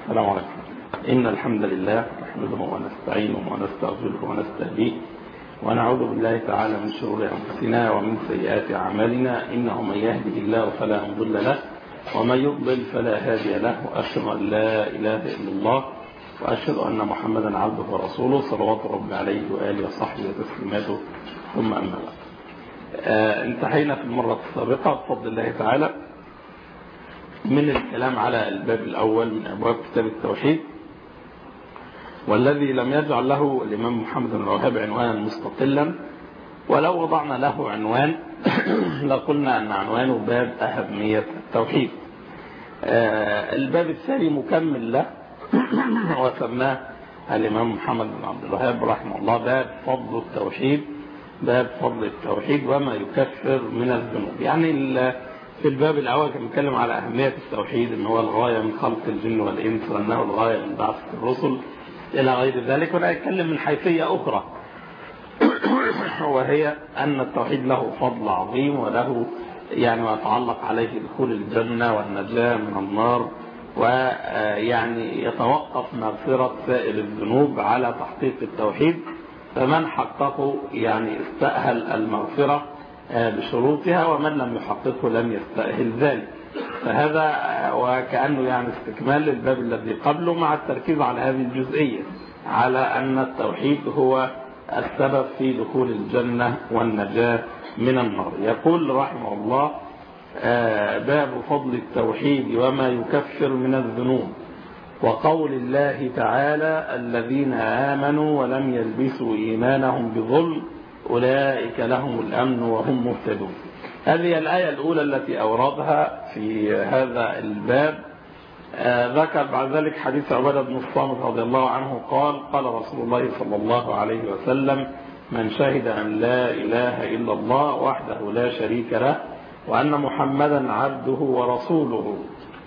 السلام عليكم إن الحمد لله نحمده ونستعينه ونستغفره ونستهديه ونعوذ بالله تعالى من شرور أنفسنا ومن سيئات أعمالنا إنه من يهده الله فلا مضل له ومن يضلل فلا هادي له وأشهد أن لا إله إلا الله وأشهد أن محمدا عبده ورسوله صلوات ربي عليه وآله وصحبه وتسليماته ثم أما بعد آه انتهينا في المرة السابقة بفضل الله تعالى من الكلام على الباب الأول من أبواب كتاب التوحيد والذي لم يجعل له الإمام محمد بن الوهاب عنوانا مستقلا ولو وضعنا له عنوان لقلنا أن عنوانه باب أهمية التوحيد آه الباب الثاني مكمل له وسماه الإمام محمد بن عبد الوهاب رحمه الله باب فضل التوحيد باب فضل التوحيد وما يكفر من الذنوب يعني في الباب الأول كان بيتكلم على أهمية التوحيد أن هو الغاية من خلق الجن والإنس وأنه الغاية من بعث الرسل إلى غير ذلك ولا يتكلم من حيثية أخرى وهي أن التوحيد له فضل عظيم وله يعني ما يتعلق عليه دخول الجنة والنجاة من النار ويعني يتوقف مغفرة سائر الذنوب على تحقيق التوحيد فمن حققه يعني استأهل المغفرة بشروطها ومن لم يحققه لم يستأهل ذلك فهذا وكأنه يعني استكمال للباب الذي قبله مع التركيز على هذه الجزئية على أن التوحيد هو السبب في دخول الجنة والنجاة من النار يقول رحمه الله باب فضل التوحيد وما يكفر من الذنوب وقول الله تعالى الذين آمنوا ولم يلبسوا إيمانهم بظلم أولئك لهم الأمن وهم مهتدون هذه الآية الأولى التي أوردها في هذا الباب ذكر بعد ذلك حديث عبادة بن الصامت رضي الله عنه قال قال رسول الله صلى الله عليه وسلم من شهد أن لا إله إلا الله وحده لا شريك له وأن محمدا عبده ورسوله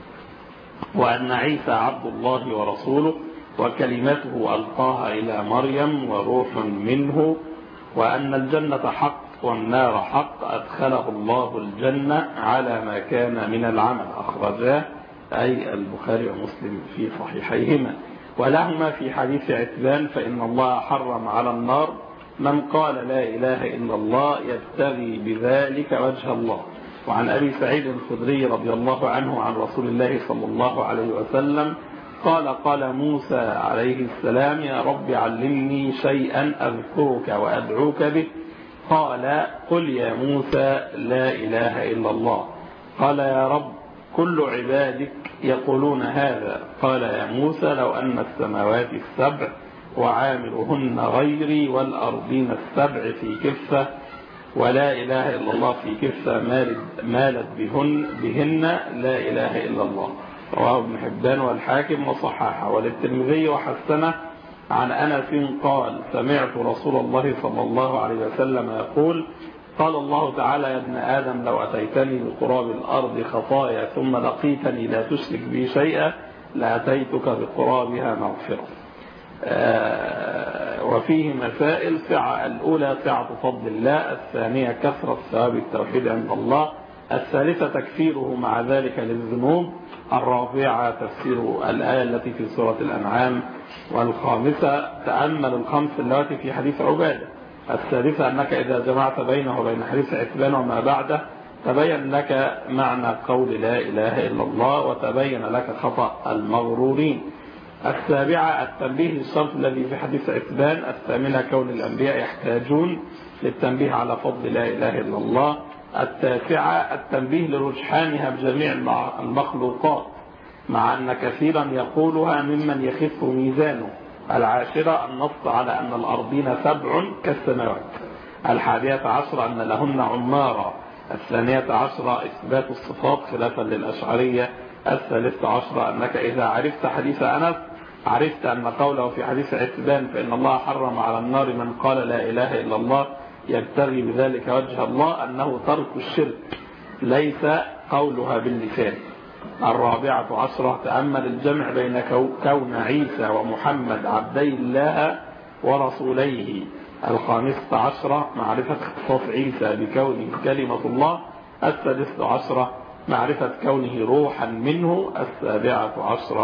وأن عيسى عبد الله ورسوله وكلمته ألقاها إلى مريم وروح منه وأن الجنة حق والنار حق أدخله الله الجنة على ما كان من العمل أخرجاه أي البخاري ومسلم في صحيحيهما ولهما في حديث عتبان فإن الله حرم على النار من قال لا إله إلا الله يبتغي بذلك وجه الله وعن أبي سعيد الخدري رضي الله عنه عن رسول الله صلى الله عليه وسلم قال قال موسى عليه السلام يا رب علمني شيئا أذكرك وأدعوك به قال قل يا موسى لا إله إلا الله قال يا رب كل عبادك يقولون هذا قال يا موسى لو أن السماوات السبع وعاملهن غيري والأرضين السبع في كفة ولا إله إلا الله في كفة مالت بهن, بهن لا إله إلا الله رواه ابن حبان والحاكم وصححه وللترمذي وحسنه عن أنس قال سمعت رسول الله صلى الله عليه وسلم يقول قال الله تعالى يا ابن آدم لو أتيتني بقراب الأرض خطايا ثم لقيتني لا تشرك بي شيئا لأتيتك بقرابها مغفرة وفيه مسائل سعة الأولى سعة فضل الله الثانية كثرة ثواب التوحيد عند الله الثالثة تكفيره مع ذلك للذنوب الرابعة تفسير الآية التي في سورة الأنعام والخامسة تأمل الخمس اللواتي في حديث عبادة السادسة أنك إذا جمعت بينه وبين حديث عتبان وما بعده تبين لك معنى قول لا إله إلا الله وتبين لك خطأ المغرورين السابعة التنبيه للشرط الذي في حديث عتبان الثامنة كون الأنبياء يحتاجون للتنبيه على فضل لا إله إلا الله التاسعة التنبيه لرجحانها بجميع المخلوقات مع أن كثيرا يقولها ممن يخف ميزانه العاشرة النص على أن الأرضين سبع كالسماوات الحادية عشرة أن لهن عمارة الثانية عشرة إثبات الصفات خلافا للأشعرية الثالثة عشرة أنك إذا عرفت حديث أنس عرفت أن قوله في حديث عتبان فإن الله حرم على النار من قال لا إله إلا الله يبتغي بذلك وجه الله أنه ترك الشرك ليس قولها باللسان الرابعة عشرة تأمل الجمع بين كون عيسى ومحمد عبدي الله ورسوليه الخامسة عشرة معرفة اختصاص عيسى بكونه كلمة الله السادسة عشرة معرفة كونه روحا منه السابعة عشرة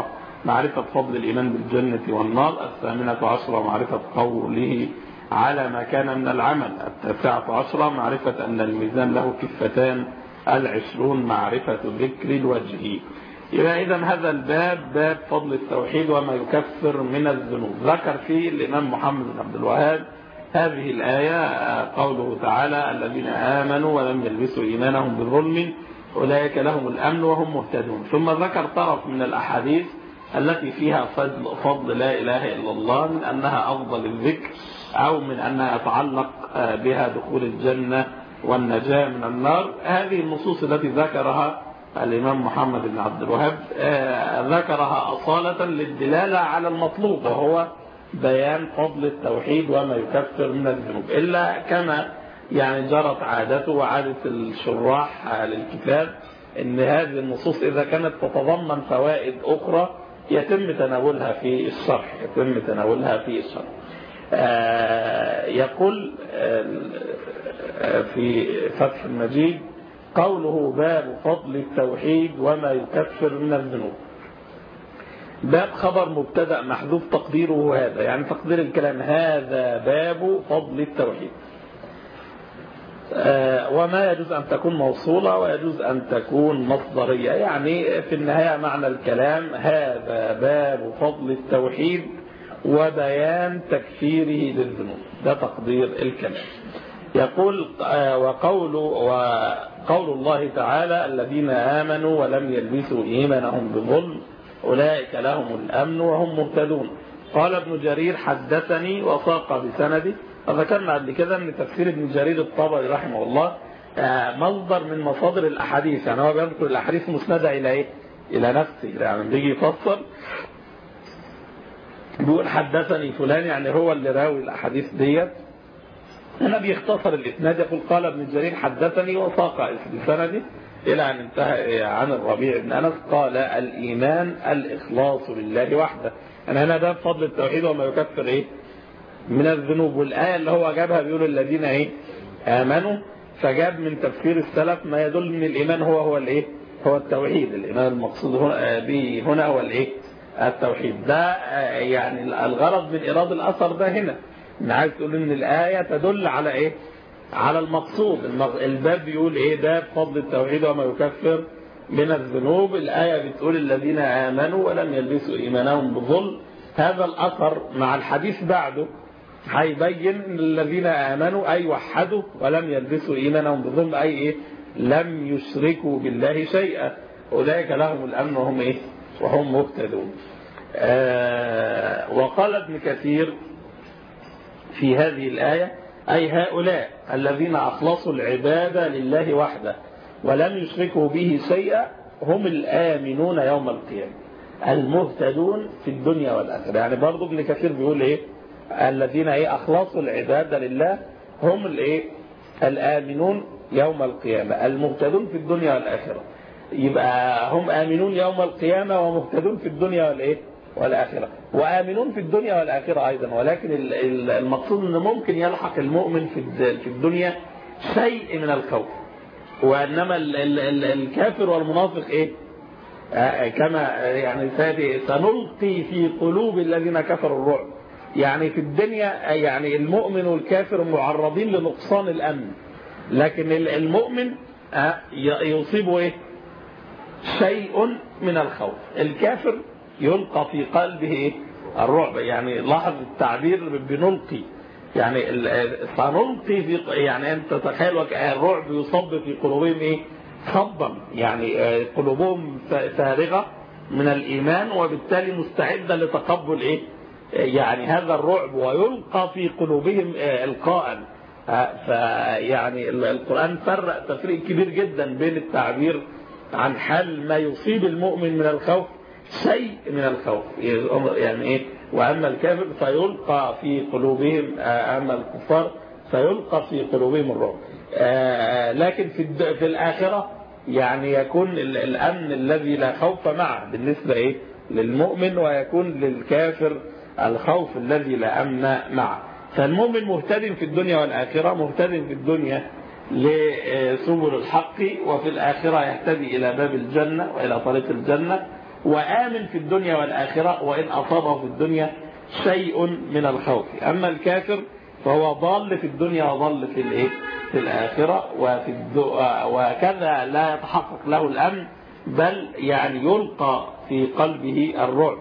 معرفة فضل الإيمان بالجنة والنار الثامنة عشرة معرفة قوله على ما كان من العمل التاسعة عشرة معرفة أن الميزان له كفتان العشرون معرفة ذكر الوجه يبقى إذا هذا الباب باب فضل التوحيد وما يكفر من الذنوب ذكر فيه الإمام محمد بن عبد الوهاب هذه الآية قوله تعالى الذين آمنوا ولم يلبسوا إيمانهم بظلم أولئك لهم الأمن وهم مهتدون ثم ذكر طرف من الأحاديث التي فيها فضل, فضل لا إله إلا الله من أنها أفضل الذكر أو من أنها يتعلق بها دخول الجنة والنجاة من النار هذه النصوص التي ذكرها الإمام محمد بن عبد الوهاب ذكرها أصالة للدلالة على المطلوب وهو بيان فضل التوحيد وما يكفر من الذنوب إلا كما يعني جرت عادته وعادة الشراح للكتاب ان هذه النصوص إذا كانت تتضمن فوائد أخرى يتم تناولها في الشرح يتم تناولها في الشرح يقول في فتح المجيد قوله باب فضل التوحيد وما يكفر من الذنوب باب خبر مبتدا محذوف تقديره هذا يعني تقدير الكلام هذا باب فضل التوحيد وما يجوز أن تكون موصولة ويجوز أن تكون مصدرية يعني في النهاية معنى الكلام هذا باب فضل التوحيد وبيان تكفيره للذنوب ده تقدير الكلام يقول وقول وقول الله تعالى الذين آمنوا ولم يلبسوا إيمانهم بظلم أولئك لهم الأمن وهم مهتدون قال ابن جرير حدثني وساق بسندي وذكرنا قبل كده ان تفسير ابن جرير الطبري رحمه الله مصدر من مصادر الاحاديث يعني هو بيذكر الاحاديث مسنده الى ايه؟ الى نفسه يعني بيجي يفسر بيقول حدثني فلان يعني هو اللي راوي الاحاديث ديت هنا بيختصر الاسناد يقول قال ابن جرير حدثني وساق بسندي الى ان انتهى عن الربيع بن انس قال الايمان الاخلاص لله وحده انا هنا ده بفضل التوحيد وما يكفر ايه؟ من الذنوب والآية اللي هو جابها بيقول الذين ايه آمنوا فجاب من تفسير السلف ما يدل ان الإيمان هو هو الايه هو التوحيد الإيمان المقصود هنا به هنا هو الايه التوحيد ده يعني الغرض من إيراد الأثر ده هنا ان عايز تقول ان الآية تدل على ايه على المقصود الباب بيقول ايه باب فضل التوحيد وما يكفر من الذنوب الآية بتقول الذين آمنوا ولم يلبسوا إيمانهم بظلم هذا الأثر مع الحديث بعده هيبين ان الذين امنوا اي وحدوا ولم يلبسوا ايمانهم بظلم اي ايه لم يشركوا بالله شيئا اولئك لهم الامن وهم ايه وهم مهتدون آه وقال ابن كثير في هذه الايه اي هؤلاء الذين اخلصوا العباده لله وحده ولم يشركوا به شيئا هم الامنون يوم القيامه المهتدون في الدنيا والاخره يعني برضه ابن كثير بيقول ايه الذين ايه اخلصوا العباده لله هم الايه الامنون يوم القيامه المهتدون في الدنيا والاخره يبقى هم امنون يوم القيامه ومهتدون في الدنيا والايه والاخره وامنون في الدنيا والاخره ايضا ولكن المقصود ان ممكن يلحق المؤمن في الدنيا شيء من الخوف وانما الكافر والمنافق ايه كما يعني سنلقي في قلوب الذين كفروا الرعب يعني في الدنيا يعني المؤمن والكافر معرضين لنقصان الأمن لكن المؤمن يصيبه إيه؟ شيء من الخوف الكافر يلقى في قلبه إيه؟ الرعب يعني لاحظ التعبير بنلقي يعني سنلقي في يعني انت تخيل الرعب يصب في قلوبهم ايه صبا يعني قلوبهم فارغه من الايمان وبالتالي مستعده لتقبل ايه يعني هذا الرعب ويلقى في قلوبهم القاء فيعني القرآن فرق تفريق كبير جدا بين التعبير عن حال ما يصيب المؤمن من الخوف شيء من الخوف يعني ايه واما الكافر فيلقى في قلوبهم اما الكفار فيلقى في قلوبهم الرعب لكن في في الاخره يعني يكون الامن الذي لا خوف معه بالنسبه ايه للمؤمن ويكون للكافر الخوف الذي لا أمن معه فالمؤمن مهتد في الدنيا والآخرة مهتد في الدنيا لسبل الحق وفي الآخرة يهتدي إلى باب الجنة وإلى طريق الجنة وآمن في الدنيا والآخرة وإن أصابه في الدنيا شيء من الخوف أما الكافر فهو ضال في الدنيا وضال في الايه في الآخرة وفي الدو... وكذا لا يتحقق له الأمن بل يعني يلقى في قلبه الرعب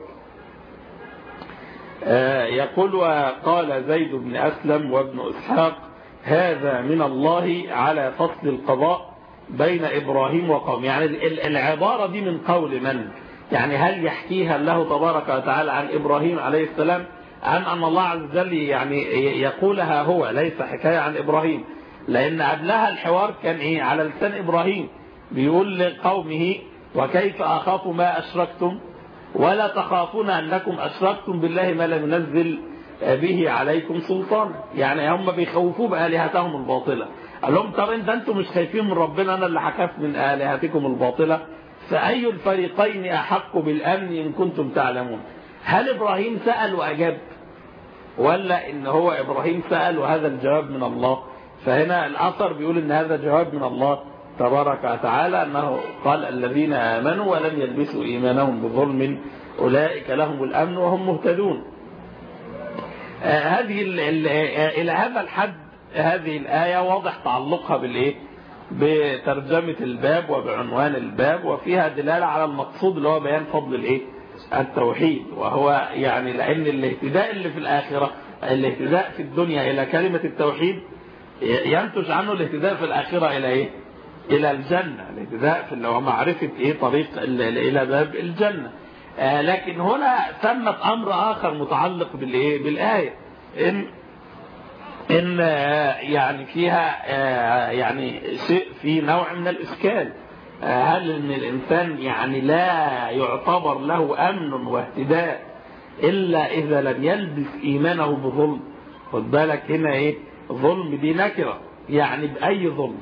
يقول وقال زيد بن أسلم وابن إسحاق هذا من الله على فصل القضاء بين إبراهيم وقوم يعني العبارة دي من قول من يعني هل يحكيها الله تبارك وتعالى عن إبراهيم عليه السلام أم أن الله عز وجل يعني يقولها هو ليس حكاية عن إبراهيم لأن قبلها الحوار كان إيه على لسان إبراهيم بيقول لقومه وكيف أخاف ما أشركتم ولا تخافون أنكم أشركتم بالله ما لم ينزل به عليكم سلطان يعني هم بيخوفوه بآلهتهم الباطلة قال لهم طب انت انتم مش خايفين من ربنا أنا اللي حكف من آلهتكم الباطلة فأي الفريقين أحق بالأمن إن كنتم تعلمون هل إبراهيم سأل وأجاب ولا إن هو إبراهيم سأل وهذا الجواب من الله فهنا الأثر بيقول إن هذا جواب من الله تبارك وتعالى أنه قال الذين آمنوا ولم يلبسوا إيمانهم بظلم أولئك لهم الأمن وهم مهتدون آه هذه ال ال إلى هذا الحد هذه الآية واضح تعلقها بالإيه بترجمة الباب وبعنوان الباب وفيها دلالة على المقصود اللي هو بيان فضل الإيه التوحيد وهو يعني لأن الاهتداء اللي في الآخرة الاهتداء في الدنيا إلى كلمة التوحيد ينتج عنه الاهتداء في الآخرة إلى إيه إلى الجنة الاهتداء في اللي هو معرفة إيه طريق إلى باب الجنة آه لكن هنا ثمة أمر آخر متعلق بالإيه بالآية إن إن آه يعني فيها آه يعني شيء في نوع من الإشكال هل ان الانسان يعني لا يعتبر له امن واهتداء الا اذا لم يلبس ايمانه بظلم خد بالك هنا ايه ظلم دي نكره يعني باي ظلم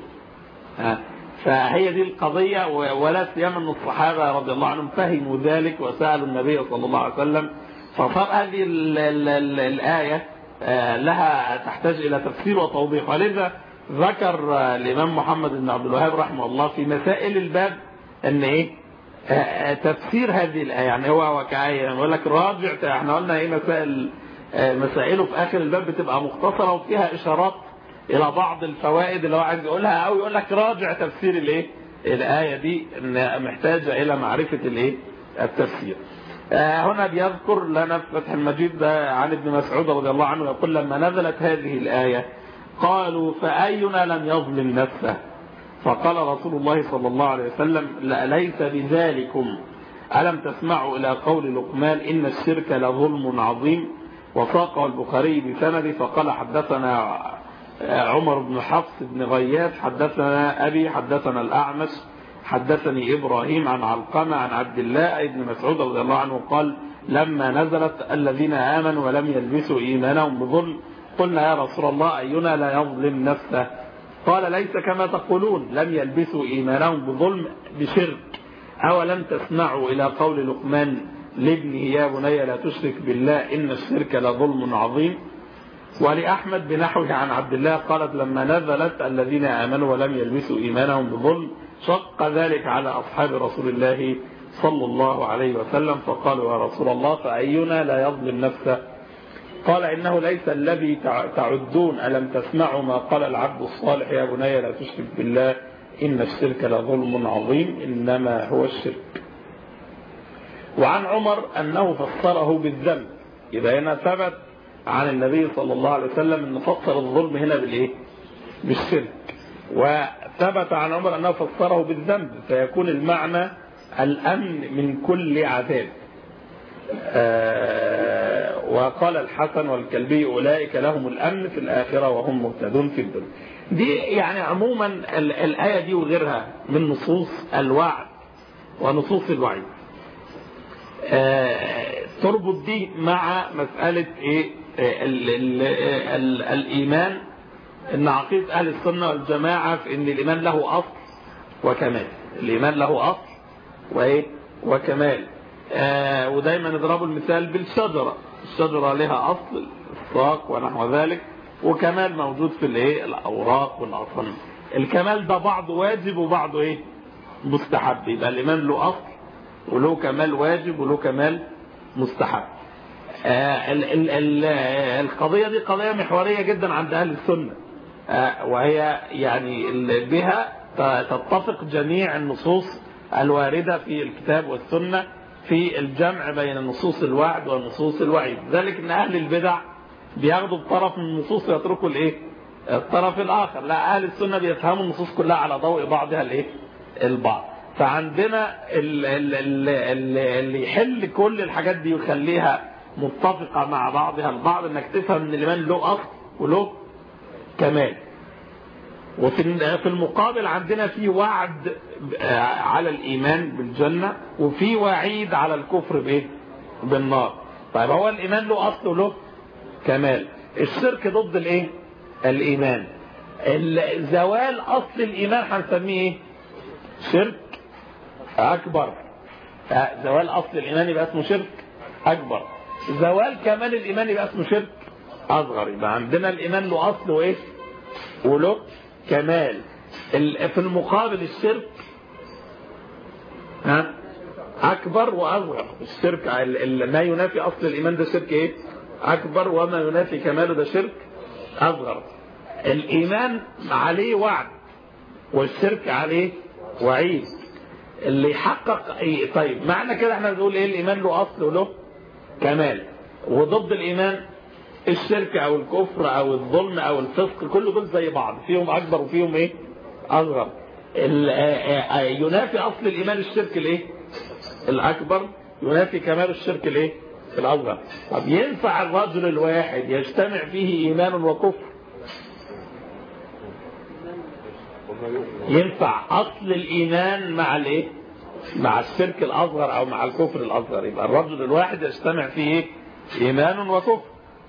فهي دي القضيه ولا سيما ان الصحابه رضي الله عنهم فهموا ذلك وسالوا النبي صلى الله عليه وسلم فصار هذه ال ال ال الايه لها تحتاج الى تفسير وتوضيح ولذا ذكر الإمام محمد بن عبد الوهاب رحمه الله في مسائل الباب أن إيه تفسير هذه الآية يعني هو وكاية يقول لك راجع احنا قلنا ايه مسائل مسائله في آخر الباب بتبقى مختصرة وفيها إشارات إلى بعض الفوائد اللي هو عايز يقولها أو يقول لك راجع تفسير الإيه الآية دي إن محتاجة إلى معرفة الإيه التفسير هنا بيذكر لنا في فتح المجيد عن ابن مسعود رضي الله عنه يقول لما نزلت هذه الآية قالوا فأينا لم يظلم نفسه فقال رسول الله صلى الله عليه وسلم لا ليس بذلكم ألم تسمعوا إلى قول لقمان إن الشرك لظلم عظيم وساقه البخاري بسند فقال حدثنا عمر بن حفص بن غياث حدثنا أبي حدثنا الأعمش حدثني إبراهيم عن علقمة عن عبد الله بن مسعود رضي الله عنه قال لما نزلت الذين آمنوا ولم يلبسوا إيمانهم بظلم قلنا يا رسول الله أينا لا يظلم نفسه قال ليس كما تقولون لم يلبسوا إيمانهم بظلم بشرك أولم تسمعوا إلى قول لقمان لابنه يا بني لا تشرك بالله إن الشرك لظلم عظيم ولأحمد بنحوه عن عبد الله قالت لما نزلت الذين آمنوا ولم يلبسوا إيمانهم بظلم شق ذلك على أصحاب رسول الله صلى الله عليه وسلم فقالوا يا رسول الله فأينا لا يظلم نفسه قال إنه ليس الذي تعدون ألم تسمعوا ما قال العبد الصالح يا بني لا تشرك بالله إن الشرك لظلم عظيم إنما هو الشرك وعن عمر أنه فسره بالذنب يبقى هنا ثبت عن النبي صلى الله عليه وسلم أنه فسر الظلم هنا بالإيه بالشرك وثبت عن عمر أنه فسره بالذنب فيكون المعنى الأمن من كل عذاب آه وقال الحسن والكلبي أولئك لهم الأمن في الآخرة وهم مهتدون في الدنيا دي يعني عموما الآية دي وغيرها من نصوص الوعد ونصوص الوعيد آه تربط دي مع مسألة إيه ال ال ال الإيمان إن عقيدة أهل السنة والجماعة في إن الإيمان له أصل وكمال الإيمان له أصل وإيه وكمال آه ودايما نضربوا المثال بالشجرة الشجرة لها أصل الساق ونحو ذلك وكمال موجود في الايه الأوراق والأصل الكمال ده بعضه واجب وبعضه ايه مستحب يبقى الإيمان له أصل وله كمال واجب وله كمال مستحب آه ال ال ال القضية دي قضية محورية جدا عند أهل السنة آه وهي يعني بها تتفق جميع النصوص الواردة في الكتاب والسنة في الجمع بين نصوص الوعد ونصوص الوعيد ذلك ان اهل البدع بياخدوا بطرف من النصوص ويتركوا الايه الطرف الاخر لا اهل السنه بيفهموا النصوص كلها على ضوء بعضها الايه البعض فعندنا اللي يحل كل الحاجات دي ويخليها متفقه مع بعضها البعض انك تفهم ان الايمان له اصل وله كمال وفي في المقابل عندنا في وعد على الإيمان بالجنة وفي وعيد على الكفر بإيه؟ بالنار طيب هو الإيمان له أصل وله كمال الشرك ضد الإيه؟ الإيمان زوال أصل الإيمان هنسميه إيه؟ شرك أكبر زوال أصل الإيمان يبقى اسمه شرك أكبر زوال كمال الإيمان يبقى اسمه شرك أصغر يبقى عندنا الإيمان له أصل وإيه؟ وله كمال في المقابل الشرك ها أكبر وأصغر الشرك ما ينافي أصل الإيمان ده شرك إيه أكبر وما ينافي كماله ده شرك أصغر الإيمان عليه وعد والشرك عليه وعيد اللي يحقق إيه طيب معنى كده احنا بنقول ايه الإيمان له أصل وله كمال وضد الإيمان الشرك او الكفر او الظلم او الفسق كل دول زي بعض فيهم اكبر وفيهم ايه اصغر ينافي اصل الايمان الشرك الايه الاكبر ينافي كمال الشرك الايه الاصغر طب ينفع الرجل الواحد يجتمع فيه ايمان وكفر ينفع اصل الايمان مع الايه مع الشرك الاصغر او مع الكفر الاصغر يبقى الرجل الواحد يجتمع فيه ايمان وكفر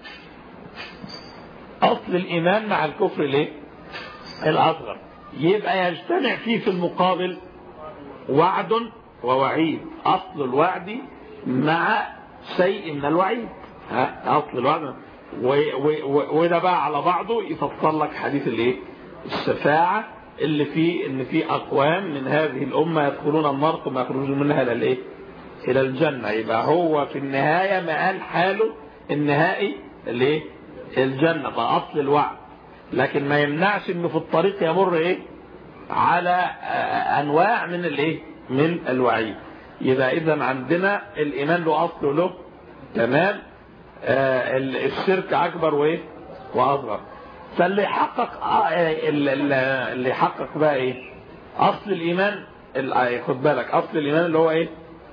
أصل الإيمان مع الكفر ليه الأصغر يبقى يجتمع فيه في المقابل وعد ووعيد أصل الوعد مع شيء من الوعيد ها أصل الوعد وده بقى على بعضه يفسر لك حديث الايه الشفاعة اللي فيه ان في اقوام من هذه الامة يدخلون النار ثم يخرجون منها الى الايه الى الجنة يبقى هو في النهاية مقال حاله النهائي الايه الجنة ده أصل الوعد لكن ما يمنعش انه في الطريق يمر ايه على انواع من الايه من الوعيد يبقى اذا عندنا الايمان له اصل وله تمام آه الشرك اكبر وايه واصغر فاللي يحقق آه اللي يحقق بقى ايه اصل الايمان خد بالك اصل الايمان اللي هو ايه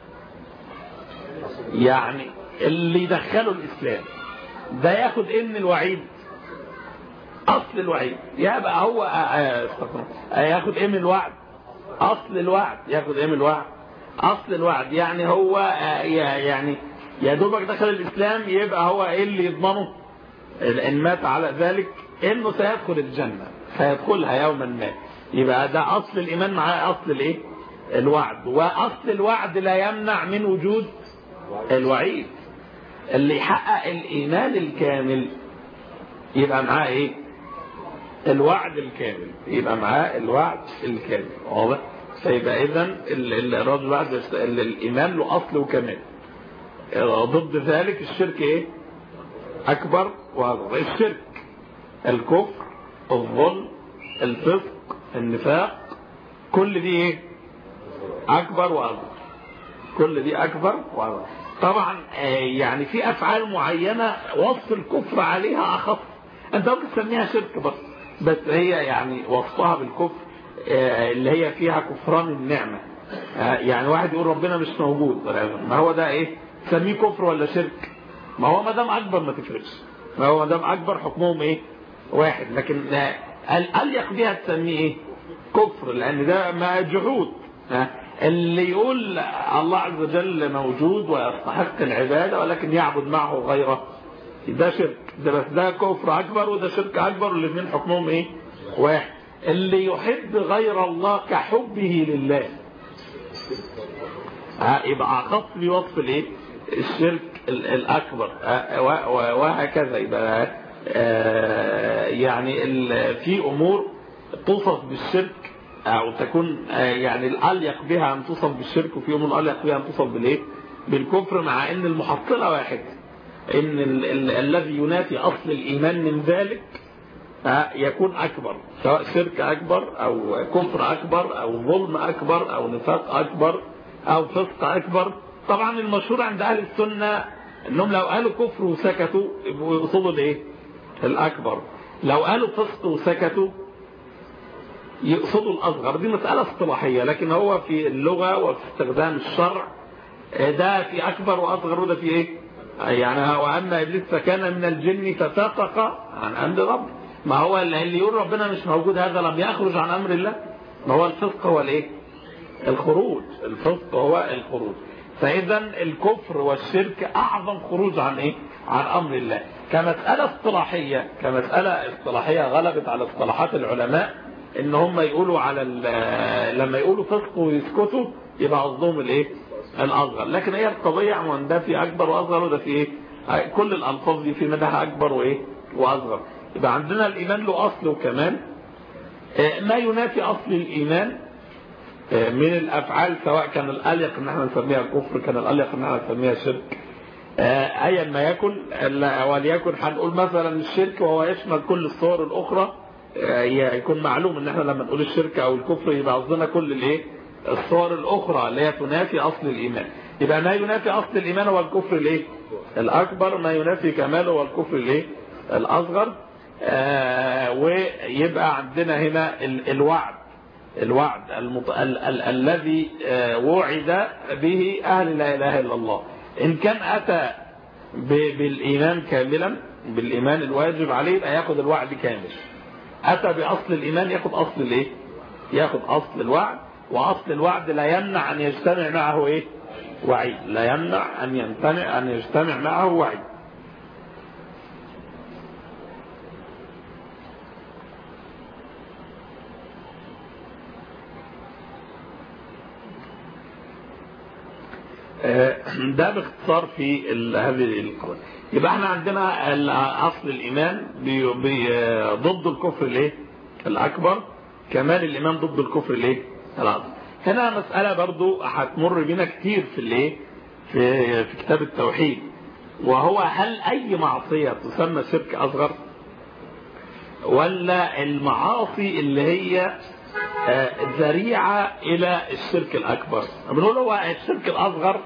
يعني اللي يدخله الاسلام ده ياخد ايه من الوعيد اصل الوعيد يبقى هو ياخد ايه من الوعد اصل الوعد ياخد ايه من الوعد اصل الوعد يعني هو يعني يا دوبك دخل الاسلام يبقى هو ايه اللي يضمنه ان مات على ذلك انه سيدخل الجنه سيدخلها يوما ما يبقى ده اصل الايمان مع اصل الايه الوعد واصل الوعد لا يمنع من وجود الوعيد اللي يحقق الايمان الكامل يبقى معاه ايه الوعد الكامل يبقى معاه الوعد الكامل واضح فيبقى اذا الرجل بعد الايمان له اصل وكمال ضد ذلك الشرك ايه اكبر واصغر الشرك الكفر الظلم الفسق النفاق كل دي ايه اكبر واصغر كل دي اكبر واصغر طبعا يعني في افعال معينه وصف الكفر عليها اخف انت ممكن تسميها شرك بس بس هي يعني وصفها بالكفر اللي هي فيها كفران النعمه يعني واحد يقول ربنا مش موجود ما هو ده ايه تسميه كفر ولا شرك ما هو ما دام اكبر ما تفرقش ما هو ما دام اكبر حكمهم ايه واحد لكن اليق بها تسميه ايه كفر لان ده ما جحود اللي يقول الله عز وجل موجود ويستحق العبادة ولكن يعبد معه غيره ده شرك ده بس ده كفر أكبر وده شرك أكبر والاثنين حكمهم إيه واحد اللي يحب غير الله كحبه لله يبقى أخص بوصف الإيه الشرك الأكبر وهكذا يبقى يعني في أمور توصف بالشرك أو تكون يعني الأليق بها أن توصف بالشرك وفي يوم الأليق بها أن توصف بالإيه بالكفر مع أن المحصلة واحد أن ال ال الذي ينافي أصل الإيمان من ذلك يكون أكبر سواء شرك أكبر أو كفر أكبر أو ظلم أكبر أو نفاق أكبر أو فسق أكبر طبعا المشهور عند أهل السنة أنهم لو قالوا كفر وسكتوا يبقوا يقصدوا الإيه الأكبر لو قالوا فسق وسكتوا يقصدوا الأصغر دي مسألة اصطلاحية لكن هو في اللغة وفي استخدام الشرع ده في أكبر وأصغر وده في إيه يعني وأما إبليس فكان من الجن ففسق عن أمر رب ما هو اللي يقول ربنا مش موجود هذا لم يخرج عن أمر الله ما هو الفسق هو الإيه الخروج الفسق هو الخروج فإذا الكفر والشرك أعظم خروج عن إيه عن أمر الله كمسألة اصطلاحية كمسألة اصطلاحية غلبت على اصطلاحات العلماء ان هم يقولوا على لما يقولوا فسق ويسكتوا يبقى قصدهم الايه الاصغر لكن هي القضيه عموما ده في اكبر واصغر وده في ايه كل الالفاظ دي في منها اكبر وايه واصغر يبقى عندنا الايمان له اصل وكمان ما ينافي اصل الايمان من الافعال سواء كان الاليق ان احنا نسميها كفر كان الاليق ان احنا نسميها شرك ايا ما يكن وليكن هنقول مثلا الشرك وهو يشمل كل الصور الاخرى يكون معلوم ان احنا لما نقول الشرك او الكفر يبقى قصدنا كل الايه الصور الاخرى اللي هي تنافي اصل الايمان يبقى ما ينافي اصل الايمان هو الكفر الايه الاكبر ما ينافي كماله هو الكفر الايه الاصغر آه ويبقى عندنا هنا ال الوعد الوعد المط... ال ال الذي آه وعد به اهل لا اله الا الله ان كان اتى ب... بالايمان كاملا بالايمان الواجب عليه يبقى ياخذ الوعد كامل أتى بأصل الإيمان ياخد أصل الإيه؟ ياخد أصل الوعد وأصل الوعد لا يمنع أن يجتمع معه إيه؟ وعيد لا يمنع أن يمتنع أن يجتمع معه وعيد ده باختصار في هذه القول يبقى احنا عندنا اصل الايمان بي بي ضد الكفر الايه الاكبر كمال الايمان ضد الكفر الايه الاصغر هنا مساله برضو هتمر بينا كتير في الايه في في كتاب التوحيد وهو هل اي معصيه تسمى شرك اصغر ولا المعاصي اللي هي ذريعه الى الشرك الاكبر بنقول هو الشرك الاصغر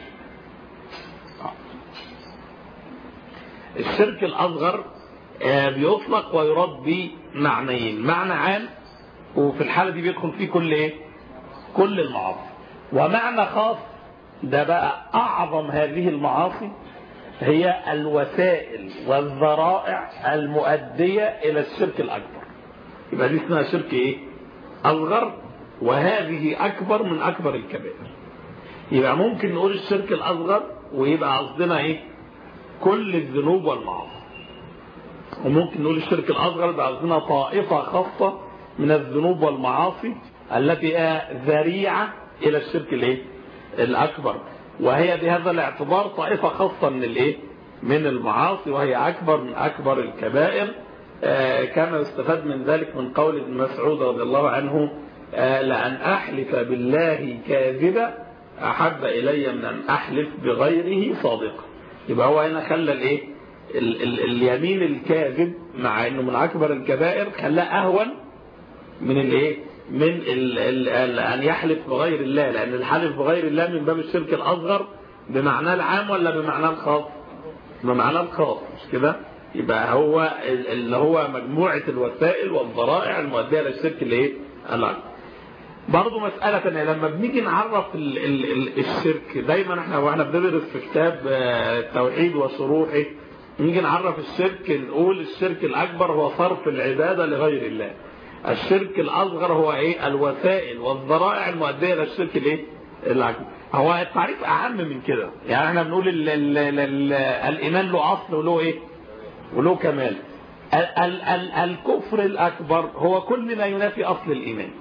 الشرك الأصغر بيطلق ويراد بمعنيين معنى عام وفي الحالة دي بيدخل فيه كل ايه كل المعاصي ومعنى خاص ده بقى أعظم هذه المعاصي هي الوسائل والذرائع المؤدية إلى الشرك الأكبر يبقى دي اسمها شرك ايه أصغر وهذه أكبر من أكبر الكبائر يبقى ممكن نقول الشرك الأصغر ويبقى قصدنا ايه كل الذنوب والمعاصي وممكن نقول الشرك الأصغر ده قصدنا طائفة خاصة من الذنوب والمعاصي التي هي ذريعة إلى الشرك الايه الأكبر وهي بهذا الاعتبار طائفة خاصة من الايه من المعاصي وهي أكبر من أكبر الكبائر آه كما يستفاد من ذلك من قول ابن مسعود رضي الله عنه آه لأن أحلف بالله كاذبا أحب إلي من أن أحلف بغيره صادقا يبقى هو هنا خلى الايه ال ال اليمين الكاذب مع انه من اكبر الكبائر خلاه اهون من الايه من ال ال ال ان يحلف بغير الله لان الحلف بغير الله من باب الشرك الاصغر بمعناه العام ولا بمعناه الخاص بمعناه الخاص مش كده يبقى هو اللي هو مجموعه الوسائل والذرائع المؤديه للشرك الايه الاكبر برضه مسألة تانية لما بنيجي نعرف ال ال ال الشرك دايما احنا واحنا بندرس في كتاب التوحيد وشروحه نيجي نعرف الشرك نقول الشرك الأكبر هو صرف العبادة لغير الله الشرك الأصغر هو ايه الوسائل والذرائع المؤدية للشرك الايه الأكبر هو التعريف أهم من كده يعني احنا بنقول ال ال ال ال الإيمان له أصل وله ايه وله كمال ال ال ال الكفر الأكبر هو كل ما ينافي أصل الإيمان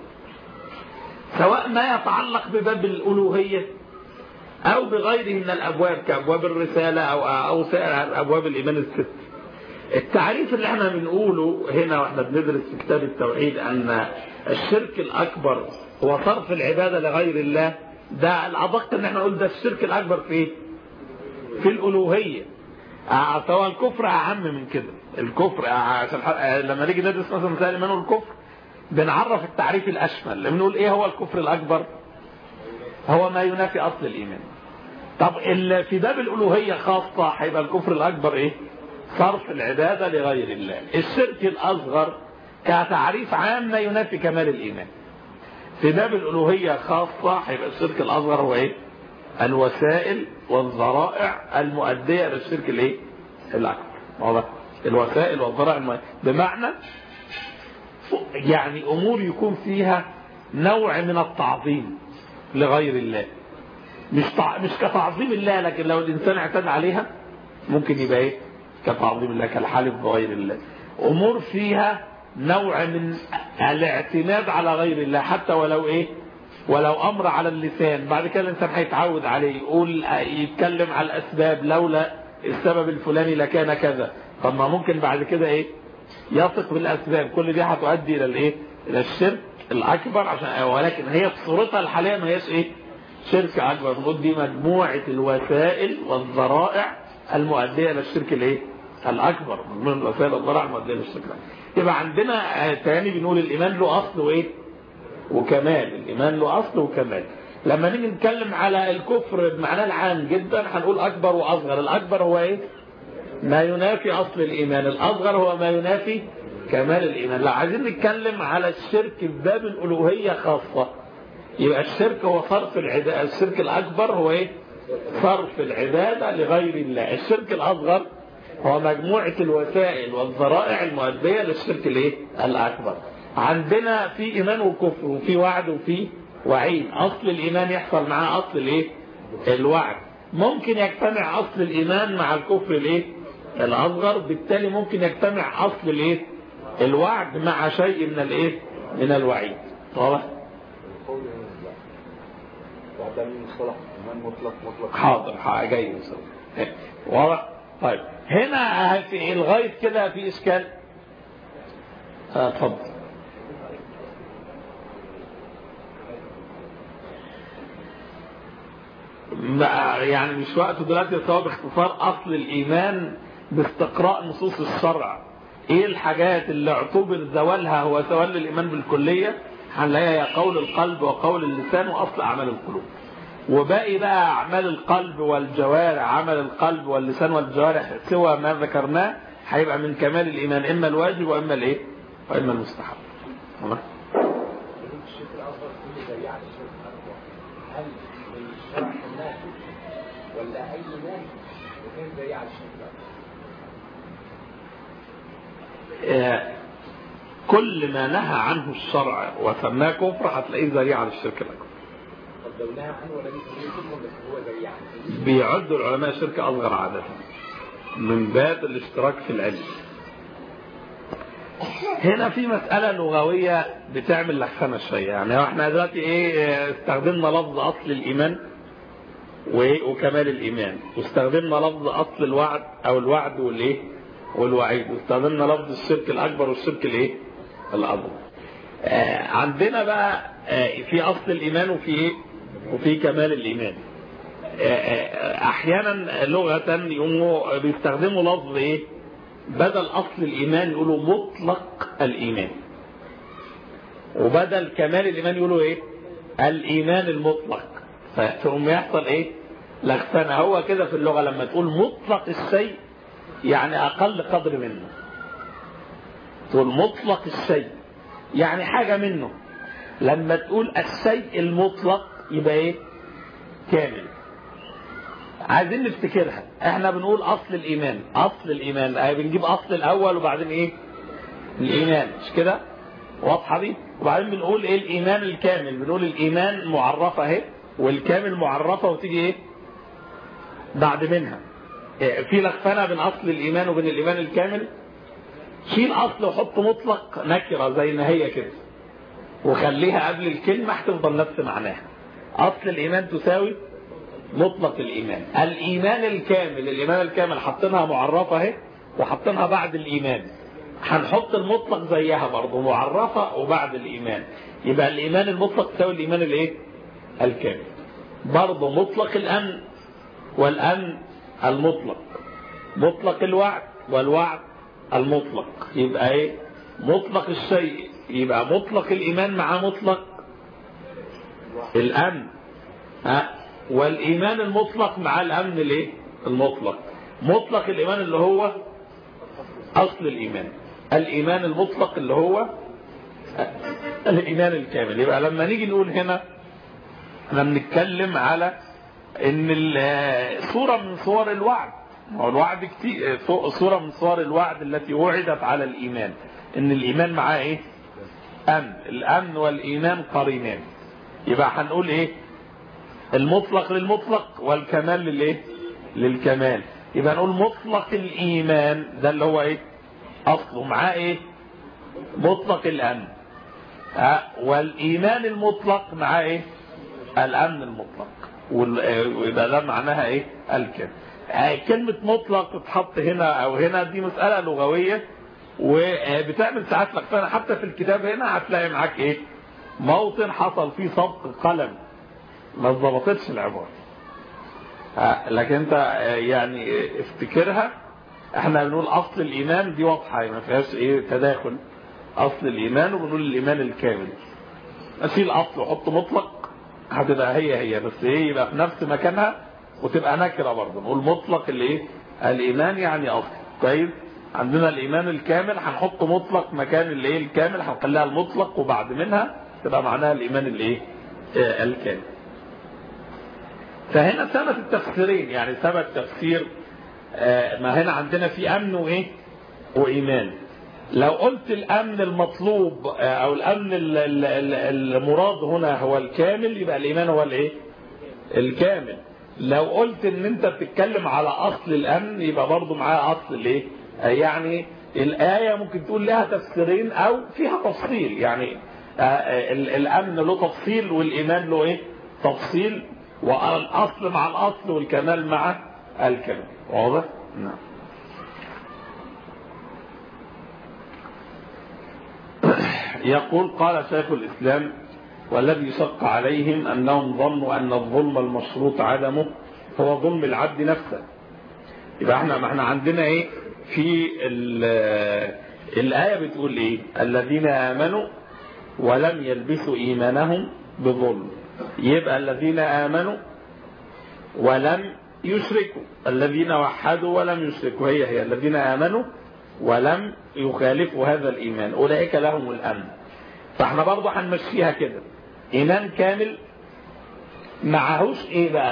سواء ما يتعلق بباب الألوهية أو بغيره من الأبواب كأبواب الرسالة أو أو سائر أبواب الإيمان الست التعريف اللي احنا بنقوله هنا واحنا بندرس في كتاب التوحيد ان الشرك الاكبر هو صرف العباده لغير الله ده الادق ان احنا نقول ده الشرك الاكبر في ايه؟ في الالوهيه آه، سواء الكفر اعم من كده الكفر آه، عشان آه، لما نيجي ندرس مثلا مثال الايمان والكفر بنعرف التعريف الاشمل بنقول ايه هو الكفر الاكبر هو ما ينافي اصل الايمان طب ال- في باب الالوهيه خاصه هيبقى الكفر الاكبر ايه صرف العباده لغير الله الشرك الاصغر كتعريف عام ما ينافي كمال الايمان في باب الالوهيه خاصه هيبقى الشرك الاصغر هو ايه الوسائل والذرائع المؤديه للشرك الايه الاكبر واضح الوسائل والذرائع المؤدية. بمعنى يعني امور يكون فيها نوع من التعظيم لغير الله مش تع... مش كتعظيم الله لكن لو الانسان اعتدى عليها ممكن يبقى ايه كتعظيم الله كالحلف بغير الله امور فيها نوع من الاعتماد على غير الله حتى ولو ايه ولو امر على اللسان بعد كده الانسان هيتعود عليه يقول يتكلم على الاسباب لولا السبب الفلاني لكان كذا طب ما ممكن بعد كده ايه يثق بالاسباب كل دي هتؤدي الى الايه الى الشرك الاكبر عشان ولكن هي في صورتها الحاليه ما هيش ايه شرك اكبر نقول دي مجموعه الوسائل والذرائع المؤديه الى الشرك الايه الاكبر من الوسائل والذرائع المؤديه للشرك الاكبر يبقى عندنا آه، تاني بنقول الايمان له اصل وايه وكمال الايمان له اصل وكمال لما نيجي نتكلم على الكفر بمعناه العام جدا هنقول اكبر واصغر الاكبر هو ايه ما ينافي اصل الايمان الاصغر هو ما ينافي كمال الايمان لو عايزين نتكلم على الشرك في باب الالوهيه خاصه يبقى الشرك هو صرف العباده الشرك الاكبر هو ايه صرف العباده لغير الله الشرك الاصغر هو مجموعه الوسائل والذرائع المؤديه للشرك الايه الاكبر عندنا في ايمان وكفر وفي وعد وفي وعيد اصل الايمان يحصل معاه اصل الايه الوعد ممكن يجتمع اصل الايمان مع الكفر الايه الاصغر بالتالي ممكن يجتمع اصل الايه الوعد مع شيء من الايه من الوعيد واضح قول لا وده من مصطلح ايمان مطلق مطلق حاضر ح- جاي مثلا. واضح طيب هنا في لغايه كده في اشكال آه، اتفضل بقى يعني مش وقته دلوقتي بس هو باختصار اصل الايمان باستقراء نصوص الشرع ايه الحاجات اللي اعتبر زوالها هو زوال الايمان بالكليه هنلاقيها هي قول القلب وقول اللسان واصل اعمال القلوب وباقي بقى اعمال القلب والجوارح عمل القلب واللسان والجوارح سوى ما ذكرناه هيبقى من كمال الايمان اما الواجب واما الايه واما المستحب واضح؟ الشرك الاصغر كله زي على الشرك الاكبر هل الشرع نافذ ولا اي نافذ وكان زي على الشرك الاكبر آه، كل ما نهى عنه الشرع وسماه كفر هتلاقيه ذريعه للشرك الاكبر طب لو نهى عنه ولا يسميه كفر بس هو زي يعني بيعد العلماء شرك اصغر عاده من باب الاشتراك في العلم هنا في مسألة لغوية بتعمل لخفنة شوية يعني احنا دلوقتي ايه اه، استخدمنا لفظ اصل الايمان وايه وكمال الايمان واستخدمنا لفظ اصل الوعد او الوعد والايه والوعيد واستخدمنا لفظ الشرك الاكبر والشرك الايه الاصغر آه، عندنا بقى آه، في اصل الايمان وفي ايه وفي كمال الايمان آه، آه، احيانا لغه يقوموا بيستخدموا لفظ ايه بدل اصل الايمان يقولوا مطلق الايمان وبدل كمال الايمان يقولوا ايه الايمان المطلق فتقوم يحصل ايه لغفنه هو كده في اللغه لما تقول مطلق الشيء يعني اقل قدر منه تقول مطلق الشيء يعني حاجه منه لما تقول الشيء المطلق يبقى ايه كامل عايزين نفتكرها احنا بنقول اصل الايمان اصل الايمان اه بنجيب اصل الاول وبعدين ايه الايمان مش كده واضحه دي وبعدين بنقول ايه الايمان الكامل بنقول الايمان معرفه اهي والكامل معرفه وتيجي ايه بعد منها إيه، في لخفنه بين اصل الايمان وبين الايمان الكامل شيل اصل وحط مطلق نكره زي ما هي كده وخليها قبل الكلمه هتفضل نفس معناها اصل الايمان تساوي مطلق الايمان الايمان الكامل الايمان الكامل حاطينها معرفه اهي وحطينها بعد الايمان هنحط المطلق زيها برضه معرفة وبعد الايمان يبقى الايمان المطلق تساوي الايمان الايه الكامل برضه مطلق الامن والامن المطلق مطلق الوعد والوعد المطلق يبقى ايه مطلق الشيء يبقى مطلق الايمان مع مطلق الامن ها والايمان المطلق مع الامن الايه المطلق مطلق الايمان اللي هو اصل الايمان الايمان المطلق اللي هو الايمان الكامل يبقى لما نيجي نقول هنا احنا بنتكلم على ان صوره من صور الوعد هو الوعد كتير صوره من صور الوعد التي وعدت على الايمان ان الايمان معاه ايه امن الامن والايمان قرينان يبقى هنقول ايه المطلق للمطلق والكمال للايه للكمال يبقى نقول مطلق الايمان ده اللي هو ايه اصله معاه ايه مطلق الامن ها والايمان المطلق معاه ايه الامن المطلق ويبقى ده معناها ايه الكمال كلمة مطلق تتحط هنا او هنا دي مسألة لغوية وبتعمل ساعات لقفانة حتى في الكتاب هنا هتلاقي معاك ايه موطن حصل فيه سبق قلم ما ظبطتش العبارة لكن انت يعني افتكرها احنا بنقول اصل الايمان دي واضحة ما فيهاش ايه تداخل اصل الايمان وبنقول الايمان الكامل اشيل اصل وحط مطلق هتبقى هي هي بس ايه يبقى في نفس مكانها وتبقى نكره برضه نقول مطلق الايه الايمان يعني اصل كويس عندنا الايمان الكامل هنحط مطلق مكان الايه الكامل هنخليها المطلق وبعد منها تبقى معناها الايمان الايه آه الكامل فهنا ثبت التفسيرين يعني ثبت تفسير آه ما هنا عندنا في امن وايه وايمان لو قلت الامن المطلوب آه او الامن المراد هنا هو الكامل يبقى الايمان هو الايه الكامل لو قلت ان انت بتتكلم على اصل الامن يبقى برضه معاه اصل الايه يعني الايه ممكن تقول لها تفسيرين او فيها تفصيل يعني الامن له تفصيل والايمان له ايه تفصيل والاصل مع الاصل والكمال مع الكمال واضح نعم يقول قال شيخ الاسلام والذي شق عليهم أنهم ظنوا أن الظلم المشروط عدمه هو ظلم العبد نفسه يبقى احنا ما احنا عندنا ايه في الآية بتقول ايه الذين آمنوا ولم يلبسوا إيمانهم بظلم يبقى الذين آمنوا ولم يشركوا الذين وحدوا ولم يشركوا هي هي الذين آمنوا ولم يخالفوا هذا الإيمان أولئك لهم الأمن فاحنا برضه هنمشيها كده إيمان كامل معهوش إيه بقى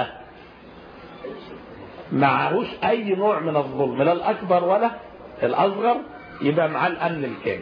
معهوش أي نوع من الظلم لا الأكبر ولا الأصغر يبقى معاه الأمن الكامل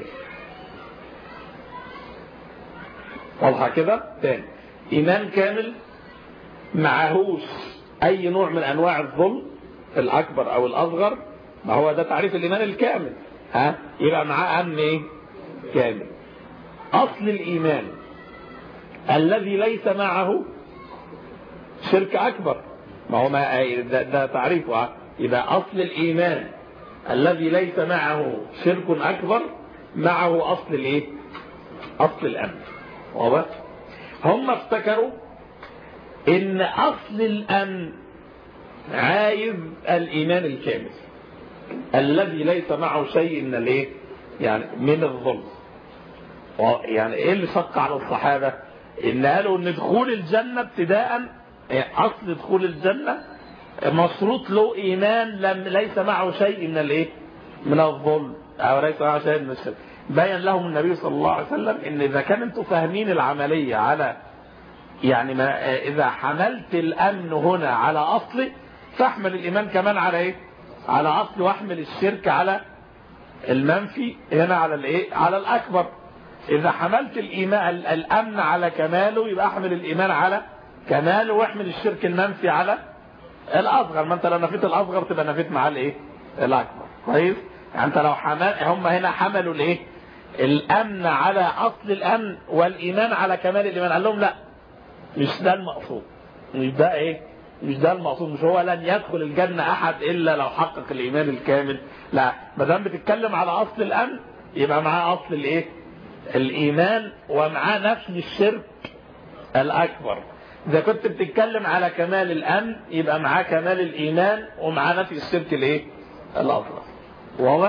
واضحة كده تاني إيمان كامل معهوش أي نوع من أنواع الظلم الأكبر أو الأصغر ما هو ده تعريف الإيمان الكامل ها يبقى معاه أمن إيه كامل أصل الإيمان الذي ليس معه شرك أكبر ما هو ما ده, ده تعريفه يبقى أصل الإيمان الذي ليس معه شرك أكبر معه أصل الإيه أصل الأمن واضح هم افتكروا إن أصل الأمن عايز الإيمان الكامل الذي ليس معه شيء من الايه يعني من الظلم يعني ايه اللي شق على الصحابه ان قالوا ان دخول الجنه ابتداء اصل دخول الجنه مشروط له ايمان لم ليس معه شيء من الايه من الظلم او ليس معه شيء من الشرك بين لهم النبي صلى الله عليه وسلم ان اذا كان انتم فاهمين العمليه على يعني ما اذا حملت الامن هنا على اصله فاحمل الايمان كمان على ايه على اصل واحمل الشرك على المنفي هنا على الايه على الاكبر اذا حملت الايمان الامن على كماله يبقى احمل الايمان على كماله واحمل الشرك المنفي على الاصغر ما انت لو نفيت الاصغر تبقى نفيت معاه الايه الاكبر كويس يعني انت لو حمل هم هنا حملوا الايه الامن على اصل الامن والايمان على كمال الايمان قال لهم لا مش ده المقصود مش ده ايه مش ده المقصود مش هو لن يدخل الجنة أحد إلا لو حقق الإيمان الكامل لا ما دام بتتكلم على أصل الأمن يبقى معاه أصل الإيه الإيمان ومعاه نفي الشرك الأكبر إذا كنت بتتكلم على كمال الأمن يبقى معاه كمال الإيمان ومعاه نفي الشرك الإيه الأصغر واضح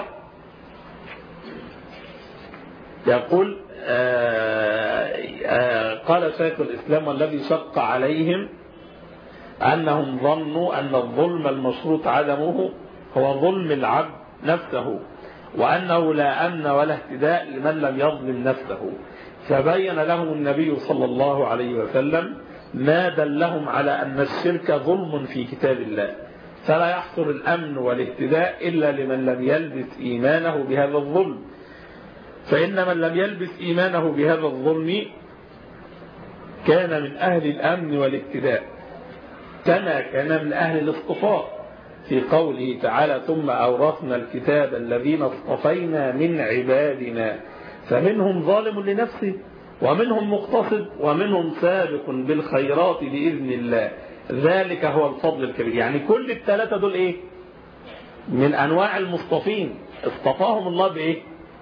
يقول آآ آآ قال شيخ الإسلام والذي شق عليهم أنهم ظنوا أن الظلم المشروط عدمه هو ظلم العبد نفسه وأنه لا أمن ولا اهتداء لمن لم يظلم نفسه فبين لهم النبي صلى الله عليه وسلم ما دلهم على أن الشرك ظلم في كتاب الله فلا يحصل الأمن والاهتداء إلا لمن لم يلبس إيمانه بهذا الظلم فإن من لم يلبس إيمانه بهذا الظلم كان من أهل الأمن والاهتداء كما كان من أهل الاصطفاء في قوله تعالى ثم أورثنا الكتاب الذين اصطفينا من عبادنا فمنهم ظالم لنفسه ومنهم مقتصد ومنهم سابق بالخيرات بإذن الله ذلك هو الفضل الكبير يعني كل الثلاثة دول إيه من أنواع المصطفين اصطفاهم الله بإيه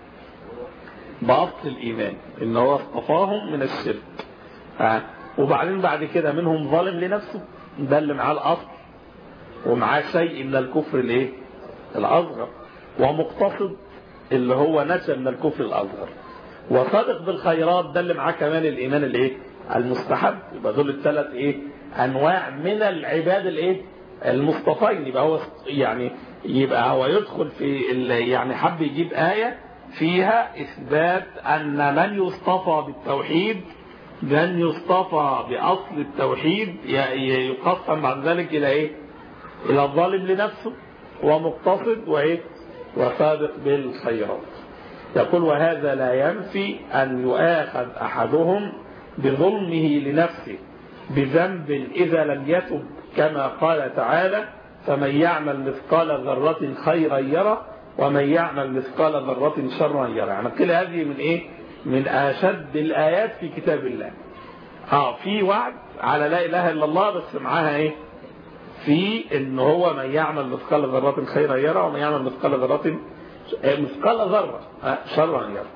بأصل الإيمان إن هو اصطفاهم من الشرك آه. وبعدين بعد كده منهم ظالم لنفسه ده اللي معاه الأصل ومعاه شيء من الكفر الايه الأصغر ومقتصد اللي هو نشأ من الكفر الأصغر وصادق بالخيرات ده اللي معاه كمان الإيمان الايه المستحب يبقى دول الثلاث ايه أنواع من العباد الايه المصطفين يبقى هو يعني يبقى هو يدخل في يعني حب يجيب آية فيها إثبات أن من يصطفى بالتوحيد من يصطفى بأصل التوحيد يقسم بعد ذلك إلى إيه إلى الظالم لنفسه ومقتصد وإيه وصادق بالخيرات يقول وهذا لا ينفي أن يؤاخذ أحدهم بظلمه لنفسه بذنب إذا لم يتب كما قال تعالى فمن يعمل مثقال ذرة خيرا يره ومن يعمل مثقال ذرة شرا يره يعني قيل هذه من إيه من أشد الآيات في كتاب الله اه في وعد على لا إله إلا الله بس معاها إيه في ان هو من يعمل مثقال ذرة خيرا يرى ومن يعمل مثقال ذرة مثقال ذرة شرا يرى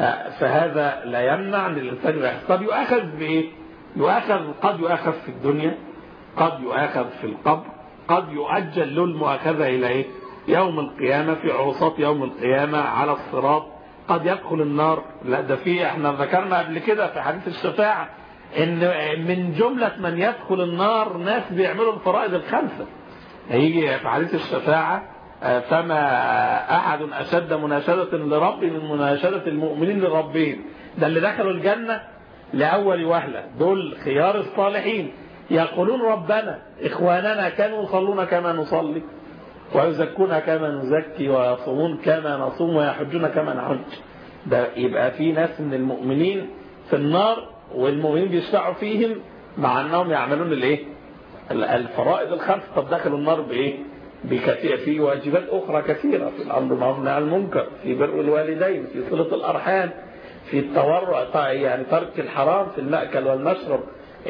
فهذا لا يمنع ان الانسان يؤاخذ طب يؤاخذ بايه؟ يؤاخذ قد يؤاخذ في الدنيا قد يؤاخذ في القبر قد يؤجل له المؤاخذة الى ايه؟ يوم القيامة في عرصات يوم القيامة على الصراط قد يدخل النار لا ده في احنا ذكرنا قبل كده في حديث الشفاعة ان من جملة من يدخل النار ناس بيعملوا الفرائض الخمسة هيجي في حديث الشفاعة فما احد اشد مناشدة لرب من مناشدة المؤمنين لربهم ده اللي دخلوا الجنة لاول وهلة دول خيار الصالحين يقولون ربنا اخواننا كانوا يصلون كما نصلي ويزكون كما نزكي ويصومون كما نصوم ويحجون كما نحج ده يبقى في ناس من المؤمنين في النار والمؤمنين بيشفعوا فيهم مع انهم يعملون الايه الفرائض الخمس طب دخلوا النار بايه بكثير في واجبات اخرى كثيره في الامر بالمعروف والنهي عن المنكر في بر الوالدين في صله الارحام في التورع يعني ترك الحرام في المأكل والمشرب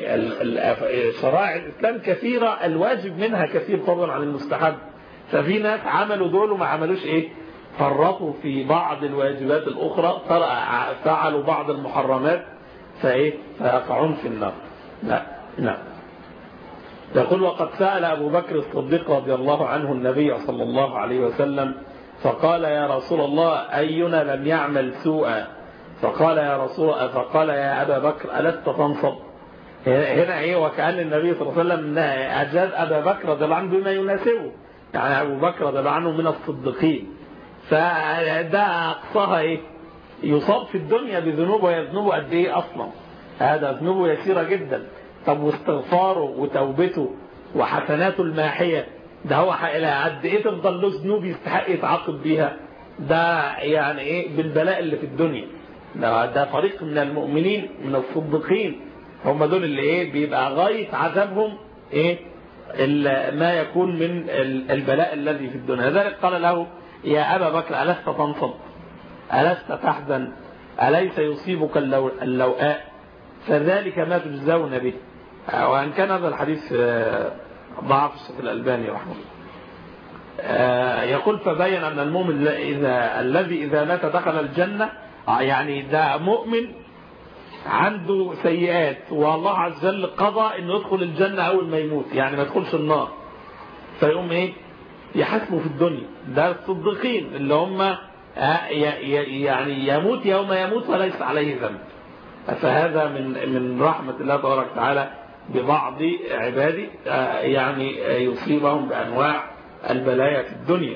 شرائع الاسلام كثيره الواجب منها كثير فضلا عن المستحب ففي ناس عملوا دول وما عملوش ايه فرطوا في بعض الواجبات الاخرى فعلوا بعض المحرمات فايه فيقعون في النار لا نعم يقول وقد سأل أبو بكر الصديق رضي الله عنه النبي صلى الله عليه وسلم فقال يا رسول الله أينا لم يعمل سوءا فقال يا رسول فقال يا أبا بكر ألست تنصب هنا ايه وكأن النبي صلى الله عليه وسلم أجاز أبا بكر رضي الله عنه بما يناسبه يعني أبو بكر رضي الله عنه من الصديقين فده أقصاها ايه يصاب في الدنيا بذنوب ويذنبه قد ايه اصلا هذا ذنوبه يسيره جدا طب واستغفاره وتوبته وحسناته الماحيه ده هو الى قد ايه تفضل له ذنوب يستحق يتعاقب بيها ده يعني ايه بالبلاء اللي في الدنيا ده, ده فريق من المؤمنين من الصديقين هم دول اللي ايه بيبقى غايه عذابهم ايه ما يكون من البلاء الذي في الدنيا لذلك قال له يا ابا بكر الست تنصب ألست تحزن أليس يصيبك اللوءاء فذلك ما تجزون به وأن كان هذا الحديث ضعف الشيخ الألباني رحمه الله آه يقول فبين أن المؤمن إذا الذي إذا مات دخل الجنة يعني ده مؤمن عنده سيئات والله عز وجل قضى انه يدخل الجنة اول ما يموت يعني ما يدخلش النار فيقوم ايه يحاسبه في الدنيا ده الصديقين اللي هم يعني يموت يوم يموت وليس عليه ذنب فهذا من من رحمة الله تبارك وتعالى ببعض عباده يعني يصيبهم بأنواع البلايا في الدنيا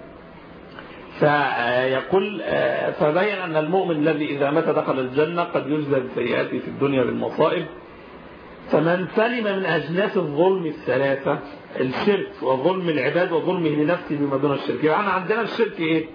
فيقول فبين أن المؤمن الذي إذا مات دخل الجنة قد يجزى بسيئاته في الدنيا بالمصائب فمن سلم من أجناس الظلم الثلاثة الشرك وظلم العباد وظلمه لنفسه بما دون الشرك يعني عندنا الشرك إيه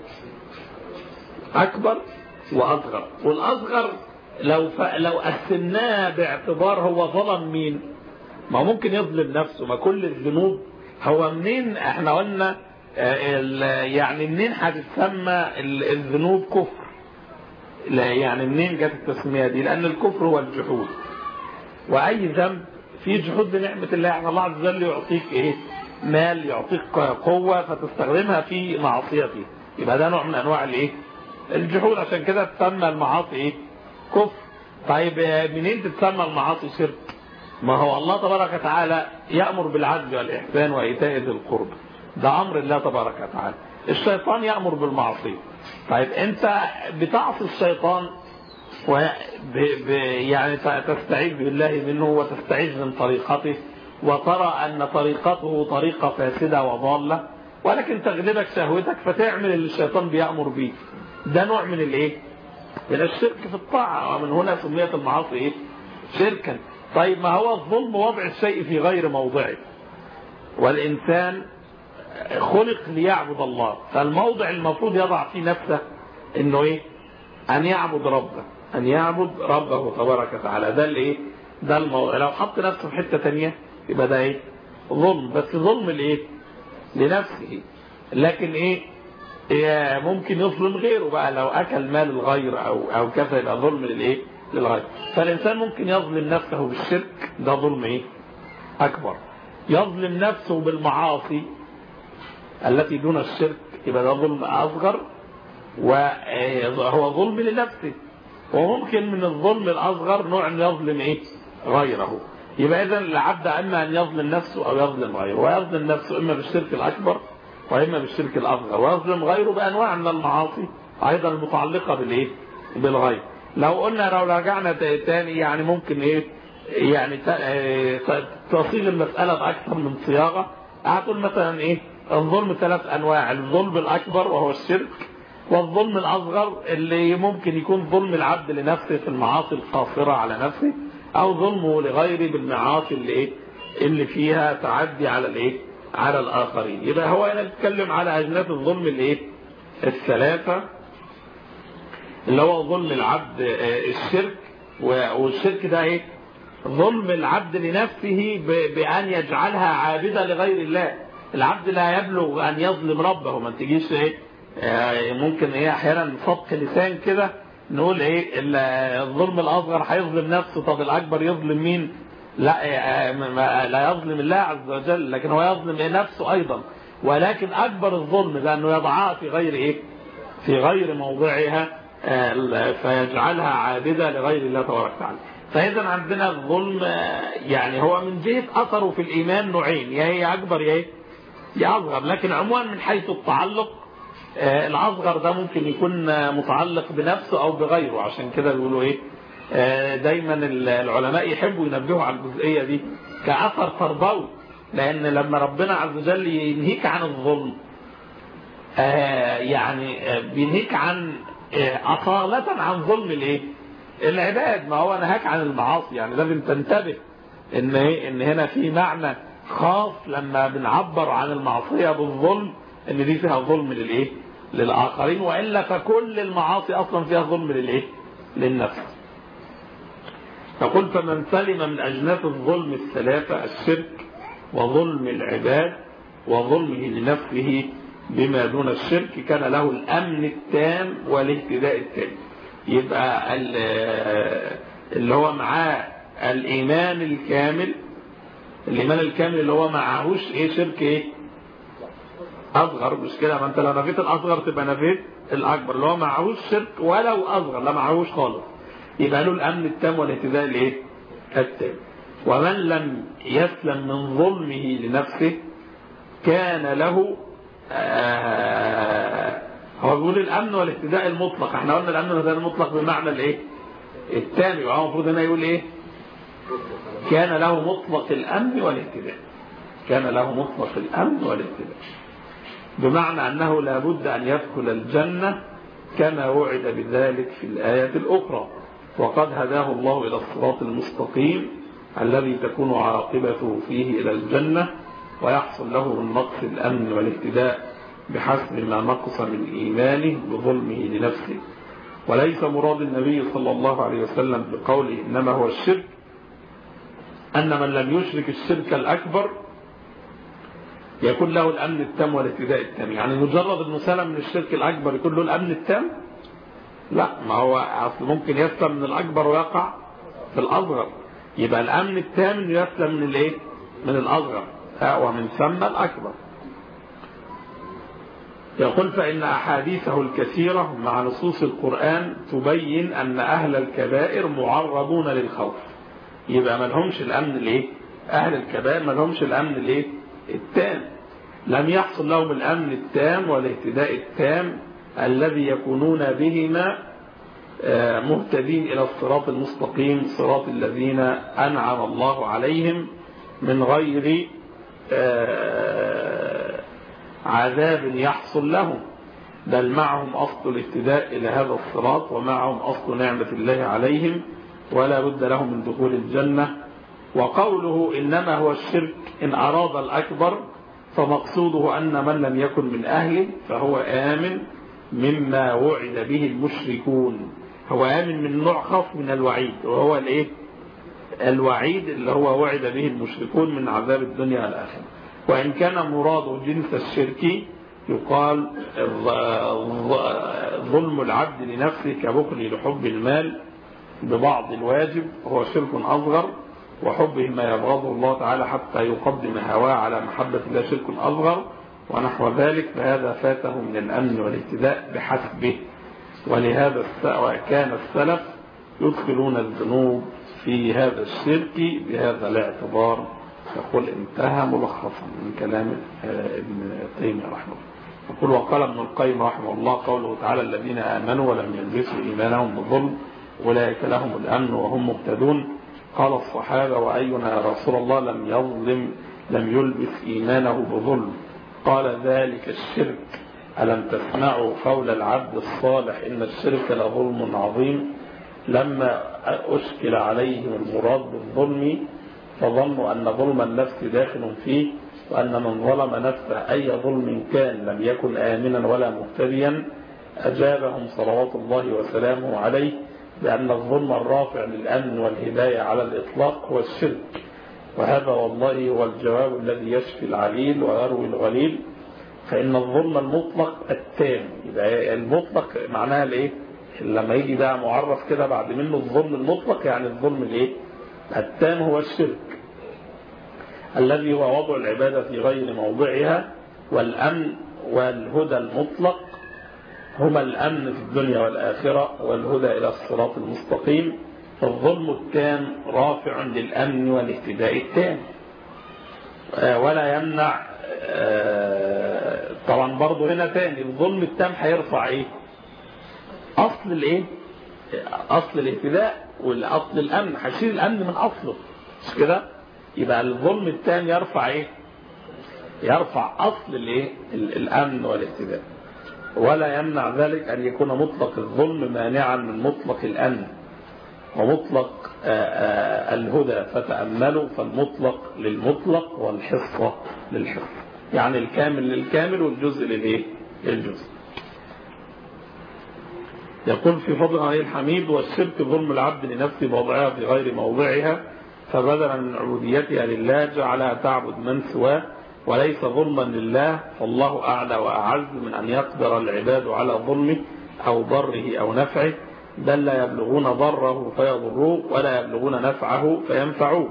أكبر وأصغر والأصغر لو ف... لو قسمناه باعتبار هو ظلم مين ما ممكن يظلم نفسه ما كل الذنوب هو منين احنا قلنا يعني منين هتتسمى الذنوب كفر لا يعني منين جت التسمية دي لأن الكفر هو الجحود وأي ذنب فيه جحود بنعمة الله يعني الله عز وجل يعطيك إيه مال يعطيك قوة فتستخدمها في معصيته يبقى ده نوع من أنواع الإيه الجحود عشان كده تسمى المعاصي إيه كفر طيب منين تتسمى المعاصي شرك ما هو الله تبارك وتعالى يأمر بالعدل والإحسان وإيتاء ذي القرب ده أمر الله تبارك وتعالى الشيطان يأمر بالمعصية طيب أنت بتعصي الشيطان و ب... ب... يعني تستعيذ بالله منه وتستعيذ من طريقته وترى أن طريقته طريقة فاسدة وضالة ولكن تغلبك شهوتك فتعمل اللي الشيطان بيأمر به ده نوع من الايه من الشرك في الطاعة ومن هنا سميت المعاصي ايه شركا طيب ما هو الظلم وضع الشيء في غير موضعه والإنسان خلق ليعبد الله فالموضع المفروض يضع فيه نفسه انه ايه ان يعبد ربه ان يعبد ربه تبارك وتعالى ده الايه ده الموضع لو حط نفسه في حتة تانية يبقى ده ايه ظلم بس ظلم الايه لنفسه لكن ايه إيه ممكن يظلم غيره بقى لو اكل مال الغير او او كذا يبقى ظلم للايه للغير فالانسان ممكن يظلم نفسه بالشرك ده ظلم ايه اكبر يظلم نفسه بالمعاصي التي دون الشرك يبقى ده ظلم اصغر وهو ظلم لنفسه وممكن من الظلم الاصغر نوع ان يظلم ايه غيره يبقى اذا العبد اما ان يظلم نفسه او يظلم غيره ويظلم نفسه اما بالشرك الاكبر واما بالشرك الاصغر ويظلم غيره بانواع من المعاصي ايضا المتعلقه بالايه بالغير لو قلنا لو رجعنا تاني يعني ممكن ايه يعني تصيغ المساله باكثر من صياغه هتقول مثلا ايه الظلم ثلاث انواع الظلم الاكبر وهو الشرك والظلم الاصغر اللي ممكن يكون ظلم العبد لنفسه في المعاصي القاصره على نفسه او ظلمه لغيره بالمعاصي اللي ايه اللي فيها تعدي على الايه على الاخرين يبقى هو هنا بيتكلم على اجناس الظلم الايه الثلاثه اللي هو ظلم العبد الشرك والشرك ده ايه ظلم العبد لنفسه بان يجعلها عابده لغير الله العبد لا يبلغ ان يظلم ربه ما تجيش ايه ممكن ايه احيانا صدق لسان كده نقول ايه الظلم الاصغر هيظلم نفسه طب الاكبر يظلم مين لا لا يظلم الله عز وجل لكن هو يظلم نفسه ايضا ولكن اكبر الظلم لانه يضعها في غير ايه في غير موضعها فيجعلها عابده لغير الله تبارك وتعالى فاذا عندنا الظلم يعني هو من جهه اثره في الايمان نوعين يا هي اكبر يا هي يا اصغر لكن عموما من حيث التعلق الاصغر ده ممكن يكون متعلق بنفسه او بغيره عشان كده بيقولوا ايه دايما العلماء يحبوا ينبهوا على الجزئيه دي كاثر تربوي لان لما ربنا عز وجل ينهيك عن الظلم يعني بينهيك عن اصاله عن ظلم الايه العباد ما هو نهاك عن المعاصي يعني لازم تنتبه ان ايه ان هنا في معنى خاص لما بنعبر عن المعصيه بالظلم ان دي فيها ظلم للايه للاخرين والا فكل المعاصي اصلا فيها ظلم للايه للنفس فقل فمن سلم من اجناس الظلم الثلاثه الشرك وظلم العباد وظلمه لنفسه بما دون الشرك كان له الامن التام والاهتداء التام يبقى اللي هو معاه الايمان الكامل الإيمان الكامل اللي هو معهوش إيه شرك إيه أصغر مش كده ما أنت لو نفيت الأصغر تبقى نفيت الأكبر اللي هو معهوش شرك ولو أصغر لا معهوش خالص يبقى له الأمن التام والاهتداء الإيه التام ومن لم يسلم من ظلمه لنفسه كان له آه هو بيقول الامن والاهتداء المطلق احنا قلنا الامن والاهتداء المطلق بمعنى الايه الثاني وهو المفروض هنا يقول ايه كان له مطلق الامن والاهتداء كان له مطلق الامن والاهتداء بمعنى انه لابد ان يدخل الجنه كما وعد بذلك في الايه الاخرى وقد هداه الله الى الصراط المستقيم الذي تكون عاقبته فيه الى الجنه ويحصل له من نقص الامن والاهتداء بحسب ما نقص من إيمانه بظلمه لنفسه وليس مراد النبي صلى الله عليه وسلم بقوله إنما هو الشرك أن من لم يشرك الشرك الأكبر يكون له الأمن التام والاهتداء التام يعني مجرد أنه سلم من الشرك الأكبر يكون له الأمن التام لا ما هو أصل ممكن يسلم من الأكبر ويقع في الأصغر يبقى الأمن التام أنه يسلم من الإيه من الأصغر ومن ثم الأكبر يقول فإن أحاديثه الكثيرة مع نصوص القرآن تبين أن أهل الكبائر معرضون للخوف يبقى ما لهمش الأمن الايه أهل الكبائر ما لهمش الأمن الايه التام لم يحصل لهم الأمن التام والاهتداء التام الذي يكونون بهما مهتدين إلى الصراط المستقيم صراط الذين أنعم الله عليهم من غير عذاب يحصل لهم بل معهم أصل الاهتداء إلى هذا الصراط ومعهم أصل نعمة الله عليهم ولا بد لهم من دخول الجنة وقوله إنما هو الشرك إن أراد الأكبر فمقصوده أن من لم يكن من أهله فهو آمن مما وعد به المشركون هو آمن من نوع خاص من الوعيد وهو الإيه؟ الوعيد اللي هو وعد به المشركون من عذاب الدنيا والآخرة وإن كان مراده جنس الشرك يقال ظلم العبد لنفسه كبخل لحب المال ببعض الواجب هو شرك أصغر وحبه ما يبغضه الله تعالى حتى يقدم هواه على محبة الله شرك أصغر ونحو ذلك فهذا فاته من الأمن والاهتداء بحسبه ولهذا كان السلف يدخلون الذنوب في هذا الشرك بهذا الاعتبار يقول انتهى ملخصا من كلام ابن تيمية رحمه الله يقول وقال ابن القيم رحمه الله قوله تعالى الذين آمنوا ولم يلبسوا إيمانهم بظلم أولئك لهم الأمن وهم مهتدون قال الصحابة وأينا يا رسول الله لم يظلم لم يلبس إيمانه بظلم قال ذلك الشرك ألم تسمعوا قول العبد الصالح إن الشرك لظلم عظيم لما أشكل عليهم المراد بالظلم فظنوا أن ظلم النفس داخل فيه وأن من ظلم نفسه أي ظلم كان لم يكن آمنا ولا مهتديا أجابهم صلوات الله وسلامه عليه بأن الظلم الرافع للأمن والهداية على الإطلاق هو الشرك وهذا والله هو الجواب الذي يشفي العليل ويروي الغليل فإن الظلم المطلق التام يبقى المطلق معناها الايه لما يجي ده معرف كده بعد منه الظلم المطلق يعني الظلم الايه التام هو الشرك الذي هو وضع العبادة في غير موضعها والأمن والهدى المطلق هما الأمن في الدنيا والآخرة والهدى إلى الصراط المستقيم فالظلم التام رافع للأمن والاهتداء التام ولا يمنع طبعا برضه هنا تاني الظلم التام هيرفع ايه اصل الايه اصل الاهتداء والاصل الامن هيشيل الامن من اصله مش كده يبقى الظلم التام يرفع ايه يرفع اصل الايه الامن والاهتداء ولا يمنع ذلك ان يكون مطلق الظلم مانعا من مطلق الامن ومطلق الهدى فتأملوا فالمطلق للمطلق والحصة للحصة يعني الكامل للكامل والجزء للايه للجزء يقول في فضل عليه الحميد والشرك ظلم العبد لنفسه بوضعها في غير موضعها فبدلا من عبوديتها لله جعلها تعبد من سواه وليس ظلما لله فالله أعلى وأعز من أن يقدر العباد على ظلمه أو ضره أو نفعه بل لا يبلغون ضره فيضروه ولا يبلغون نفعه فينفعوه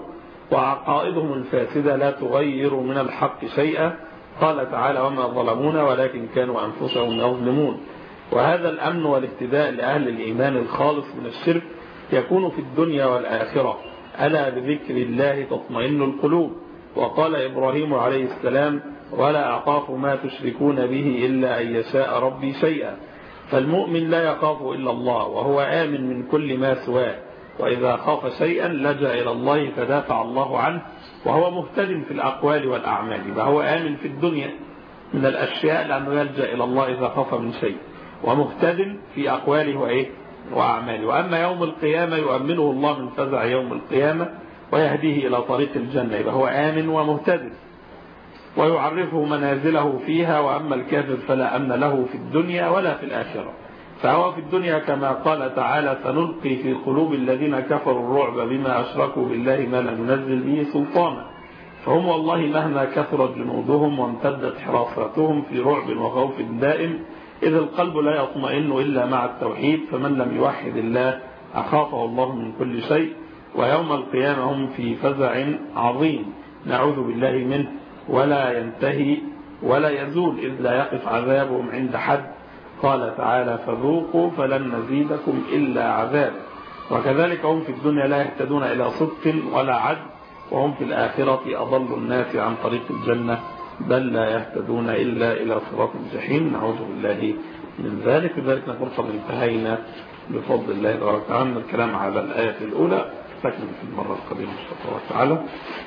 وعقائدهم الفاسدة لا تغير من الحق شيئا قال تعالى وما ظلمونا ولكن كانوا أنفسهم يظلمون وهذا الأمن والاهتداء لأهل الإيمان الخالص من الشرك يكون في الدنيا والآخرة ألا بذكر الله تطمئن القلوب وقال إبراهيم عليه السلام ولا أخاف ما تشركون به إلا أن يشاء ربي شيئا فالمؤمن لا يخاف إلا الله وهو آمن من كل ما سواه وإذا خاف شيئا لجأ إلى الله فدافع الله عنه وهو مهتد في الأقوال والأعمال فهو آمن في الدنيا من الأشياء لأنه يلجأ إلى الله إذا خاف من شيء ومهتد في أقواله وإيه وأعماله وأما يوم القيامة يؤمنه الله من فزع يوم القيامة ويهديه إلى طريق الجنة يبقى هو آمن ومهتد ويعرفه منازله فيها وأما الكافر فلا أمن له في الدنيا ولا في الآخرة فهو في الدنيا كما قال تعالى سنلقي في قلوب الذين كفروا الرعب بما أشركوا بالله ما لم ينزل به سلطانا فهم والله مهما كثرت جنودهم وامتدت حراستهم في رعب وخوف دائم إذ القلب لا يطمئن إلا مع التوحيد فمن لم يوحد الله أخافه الله من كل شيء ويوم القيامة هم في فزع عظيم نعوذ بالله منه ولا ينتهي ولا يزول إذ لا يقف عذابهم عند حد قال تعالى فذوقوا فلن نزيدكم إلا عذاب وكذلك هم في الدنيا لا يهتدون إلى صدق ولا عدل وهم في الآخرة أضل الناس عن طريق الجنة بل لا يهتدون إلا إلى صراط الجحيم نعوذ بالله من ذلك لذلك نقول قد انتهينا بفضل الله تبارك وتعالى من الكلام على الآية الأولى تكمل في المرة القادمة إن شاء الله تعالى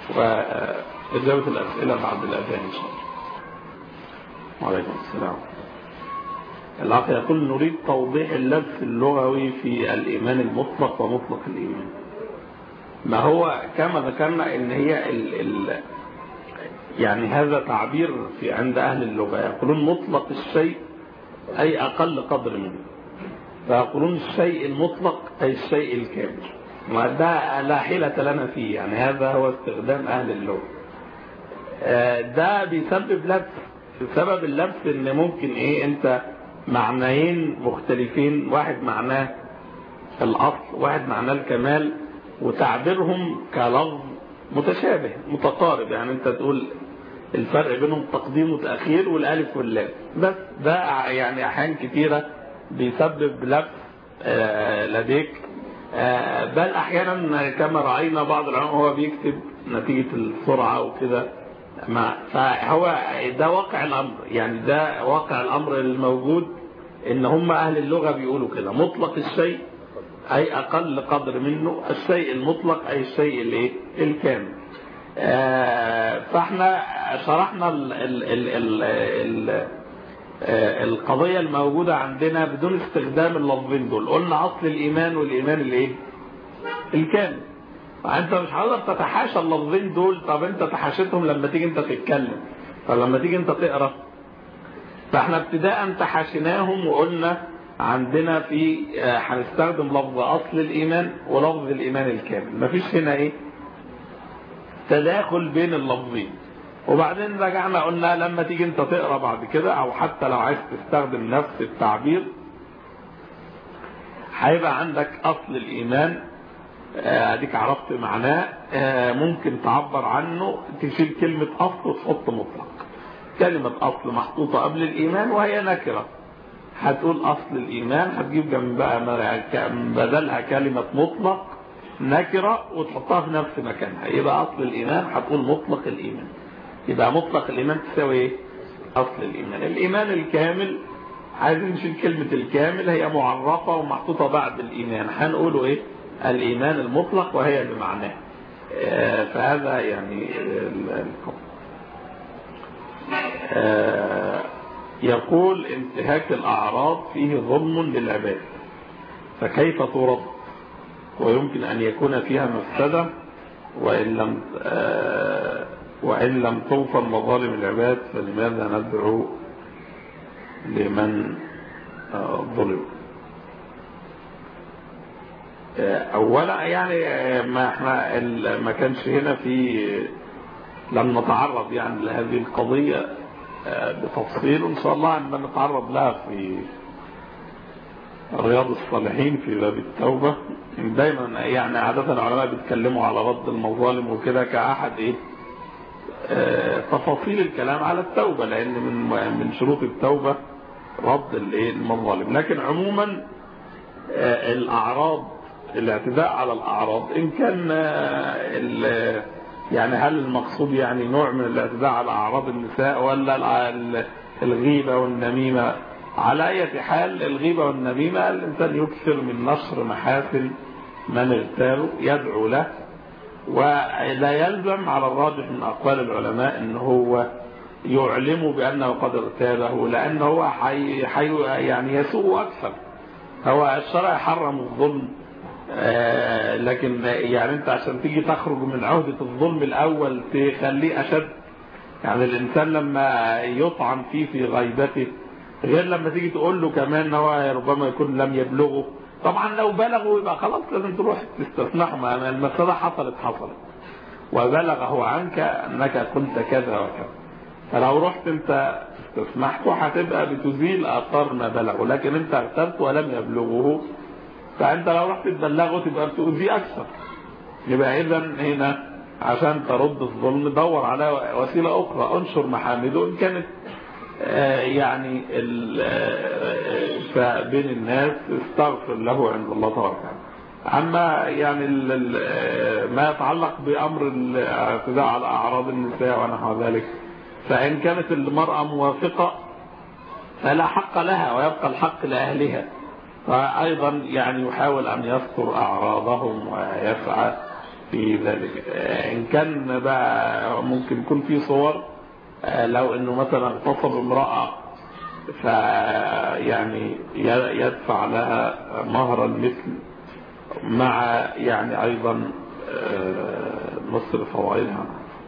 وإجابة الأسئلة بعد الأذان إن شاء الله وعليكم السلام العقل يقول نريد توضيح اللبس اللغوي في الإيمان المطلق ومطلق الإيمان ما هو كما ذكرنا ان هي ال ال يعني هذا تعبير في عند أهل اللغة يقولون مطلق الشيء أي أقل قدر منه فيقولون الشيء المطلق أي الشيء الكامل وده لا حيلة لنا فيه يعني هذا هو استخدام أهل اللغة ده بيسبب لبس سبب اللبس ان ممكن ايه انت معنيين مختلفين واحد معناه الاصل واحد معناه الكمال وتعبيرهم كلفظ متشابه متقارب يعني انت تقول الفرق بينهم تقديم وتأخير والالف واللام بس ده يعني احيان كثيرة بيسبب لبس لديك بل احيانا كما رأينا بعض العلماء هو بيكتب نتيجة السرعة وكده فهو ده واقع الامر يعني ده واقع الامر الموجود ان هم اهل اللغة بيقولوا كده مطلق الشيء اي اقل قدر منه الشيء المطلق اي الشيء الايه الكامل فاحنا شرحنا ال ال ال ال ال القضية الموجودة عندنا بدون استخدام اللفظين دول قلنا اصل الايمان والايمان الايه الكامل فانت مش هتقدر تتحاشى اللفظين دول طب انت تحاشيتهم لما تيجي انت تتكلم فلما تيجي انت تقرا فاحنا ابتداء تحاشيناهم وقلنا عندنا في هنستخدم لفظ اصل الايمان ولفظ الايمان الكامل مفيش هنا ايه تداخل بين اللفظين وبعدين رجعنا قلنا لما تيجي انت تقرا بعد كده او حتى لو عايز تستخدم نفس التعبير هيبقى عندك اصل الايمان اديك عرفت معناه ممكن تعبر عنه تشيل كلمة اصل وتحط مطلق كلمة اصل محطوطة قبل الايمان وهي نكرة هتقول اصل الايمان هتجيب جنبها بدلها كلمة مطلق نكرة وتحطها في نفس مكانها يبقى اصل الايمان هتقول مطلق الايمان يبقى مطلق الايمان تساوي ايه اصل الايمان الايمان الكامل عايزين نشيل كلمة الكامل هي معرفة ومحطوطة بعد الايمان هنقوله ايه الإيمان المطلق وهي بمعناه فهذا يعني يقول انتهاك الأعراض فيه ظلم للعباد فكيف ترد ويمكن أن يكون فيها مفسدة وإن لم وإن لم توصل مظالم العباد فلماذا ندعو لمن ظلم اولا يعني ما احنا ما كانش هنا في لم نتعرض يعني لهذه القضية بتفصيل ان شاء الله ان نتعرض لها في رياض الصالحين في باب التوبة دايما يعني عادة العلماء بيتكلموا على رد المظالم وكده كأحد ايه آه تفاصيل الكلام على التوبة لأن من من شروط التوبة رد الايه المظالم لكن عموما آه الأعراض الاعتداء على الأعراض إن كان آه يعني هل المقصود يعني نوع من الاعتداء على أعراض النساء ولا الغيبة والنميمة على أي حال الغيبة والنميمة الإنسان يكثر من نشر محاسن من اغتابه يدعو له ولا يلزم على الراجح من أقوال العلماء أن هو يعلم بأنه قد اغتابه لأنه هو حي حي يعني يسوء أكثر هو الشرع حرم الظلم آه لكن يعني انت عشان تيجي تخرج من عهدة الظلم الأول تخليه أشد يعني الإنسان لما يطعن فيه في غيبته غير لما تيجي تقول له كمان ان هو ربما يكون لم يبلغه طبعا لو بلغوا يبقى خلاص لازم تروح تستسمحه ما المسألة حصلت حصلت وبلغه عنك انك كنت كذا وكذا فلو رحت انت استسمحته هتبقى بتزيل اثار ما بلغه لكن انت اغتبت ولم يبلغه فانت لو رحت تبلغه تبقى بتؤذيه اكثر يبقى اذا هنا عشان ترد الظلم دور على وسيلة اخرى انشر محامده ان كانت يعني بين الناس استغفر له عند الله تبارك أما يعني ما يتعلق بأمر الاعتداء على أعراض النساء ونحو ذلك فإن كانت المرأة موافقة فلا حق لها ويبقى الحق لأهلها فأيضا يعني يحاول أن يستر أعراضهم ويسعى في ذلك إن كان بقى ممكن يكون في صور لو انه مثلا اغتصب امرأة فيعني يدفع لها مهرا مثل مع يعني ايضا مصر فوائدها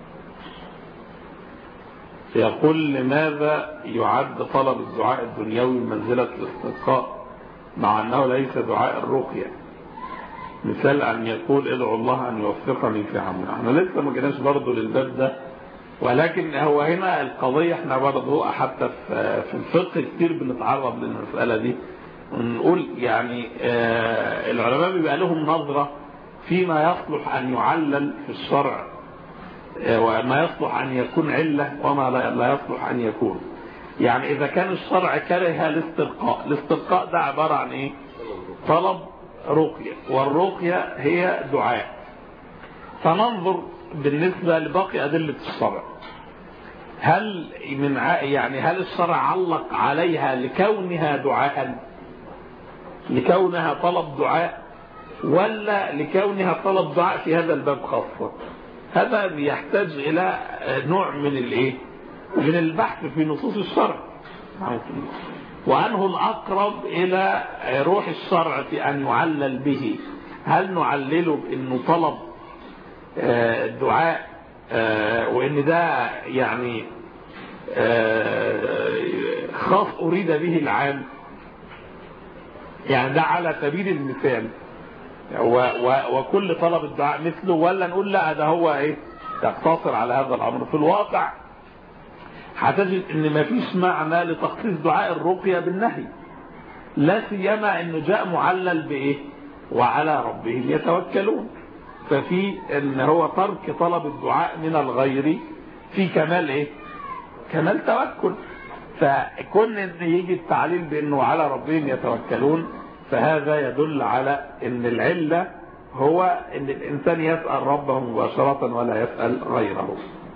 يقول لماذا يعد طلب الدعاء الدنيوي منزلة الاستسقاء مع انه ليس دعاء الرقية مثال ان يقول ادعو الله ان يوفقني في عمل احنا لسه ما جيناش برضه للباب ده ولكن هو هنا القضية احنا برضه حتى في الفقه كتير بنتعرض للمسألة دي ونقول يعني اه العلماء بيبقى لهم نظرة فيما يصلح أن يعلل في الشرع اه وما يصلح أن يكون علة وما لا يصلح أن يكون يعني إذا كان الشرع كره الاسترقاء الاسترقاء ده عبارة عن إيه طلب رقية والرقية هي دعاء فننظر بالنسبة لباقي أدلة الشرع هل من يعني هل الشرع علق عليها لكونها دعاء لكونها طلب دعاء ولا لكونها طلب دعاء في هذا الباب خاصة هذا يحتاج إلى نوع من الايه من البحث في نصوص الشرع وأنه الأقرب إلى روح الشرع في أن يعلل به هل نعلله بأنه طلب الدعاء وان ده يعني خاص اريد به العام يعني ده على سبيل المثال وكل طلب الدعاء مثله ولا نقول لا ده هو ايه يقتصر على هذا الامر في الواقع هتجد ان مفيش معنى لتخصيص دعاء الرقية بالنهي لا سيما انه جاء معلل بايه وعلى ربهم يتوكلون ففي ان هو ترك طلب الدعاء من الغير في كمال ايه كمال توكل فكون ان يجي التعليل بانه على ربهم يتوكلون فهذا يدل على ان العلة هو ان الانسان يسأل ربه مباشرة ولا يسأل غيره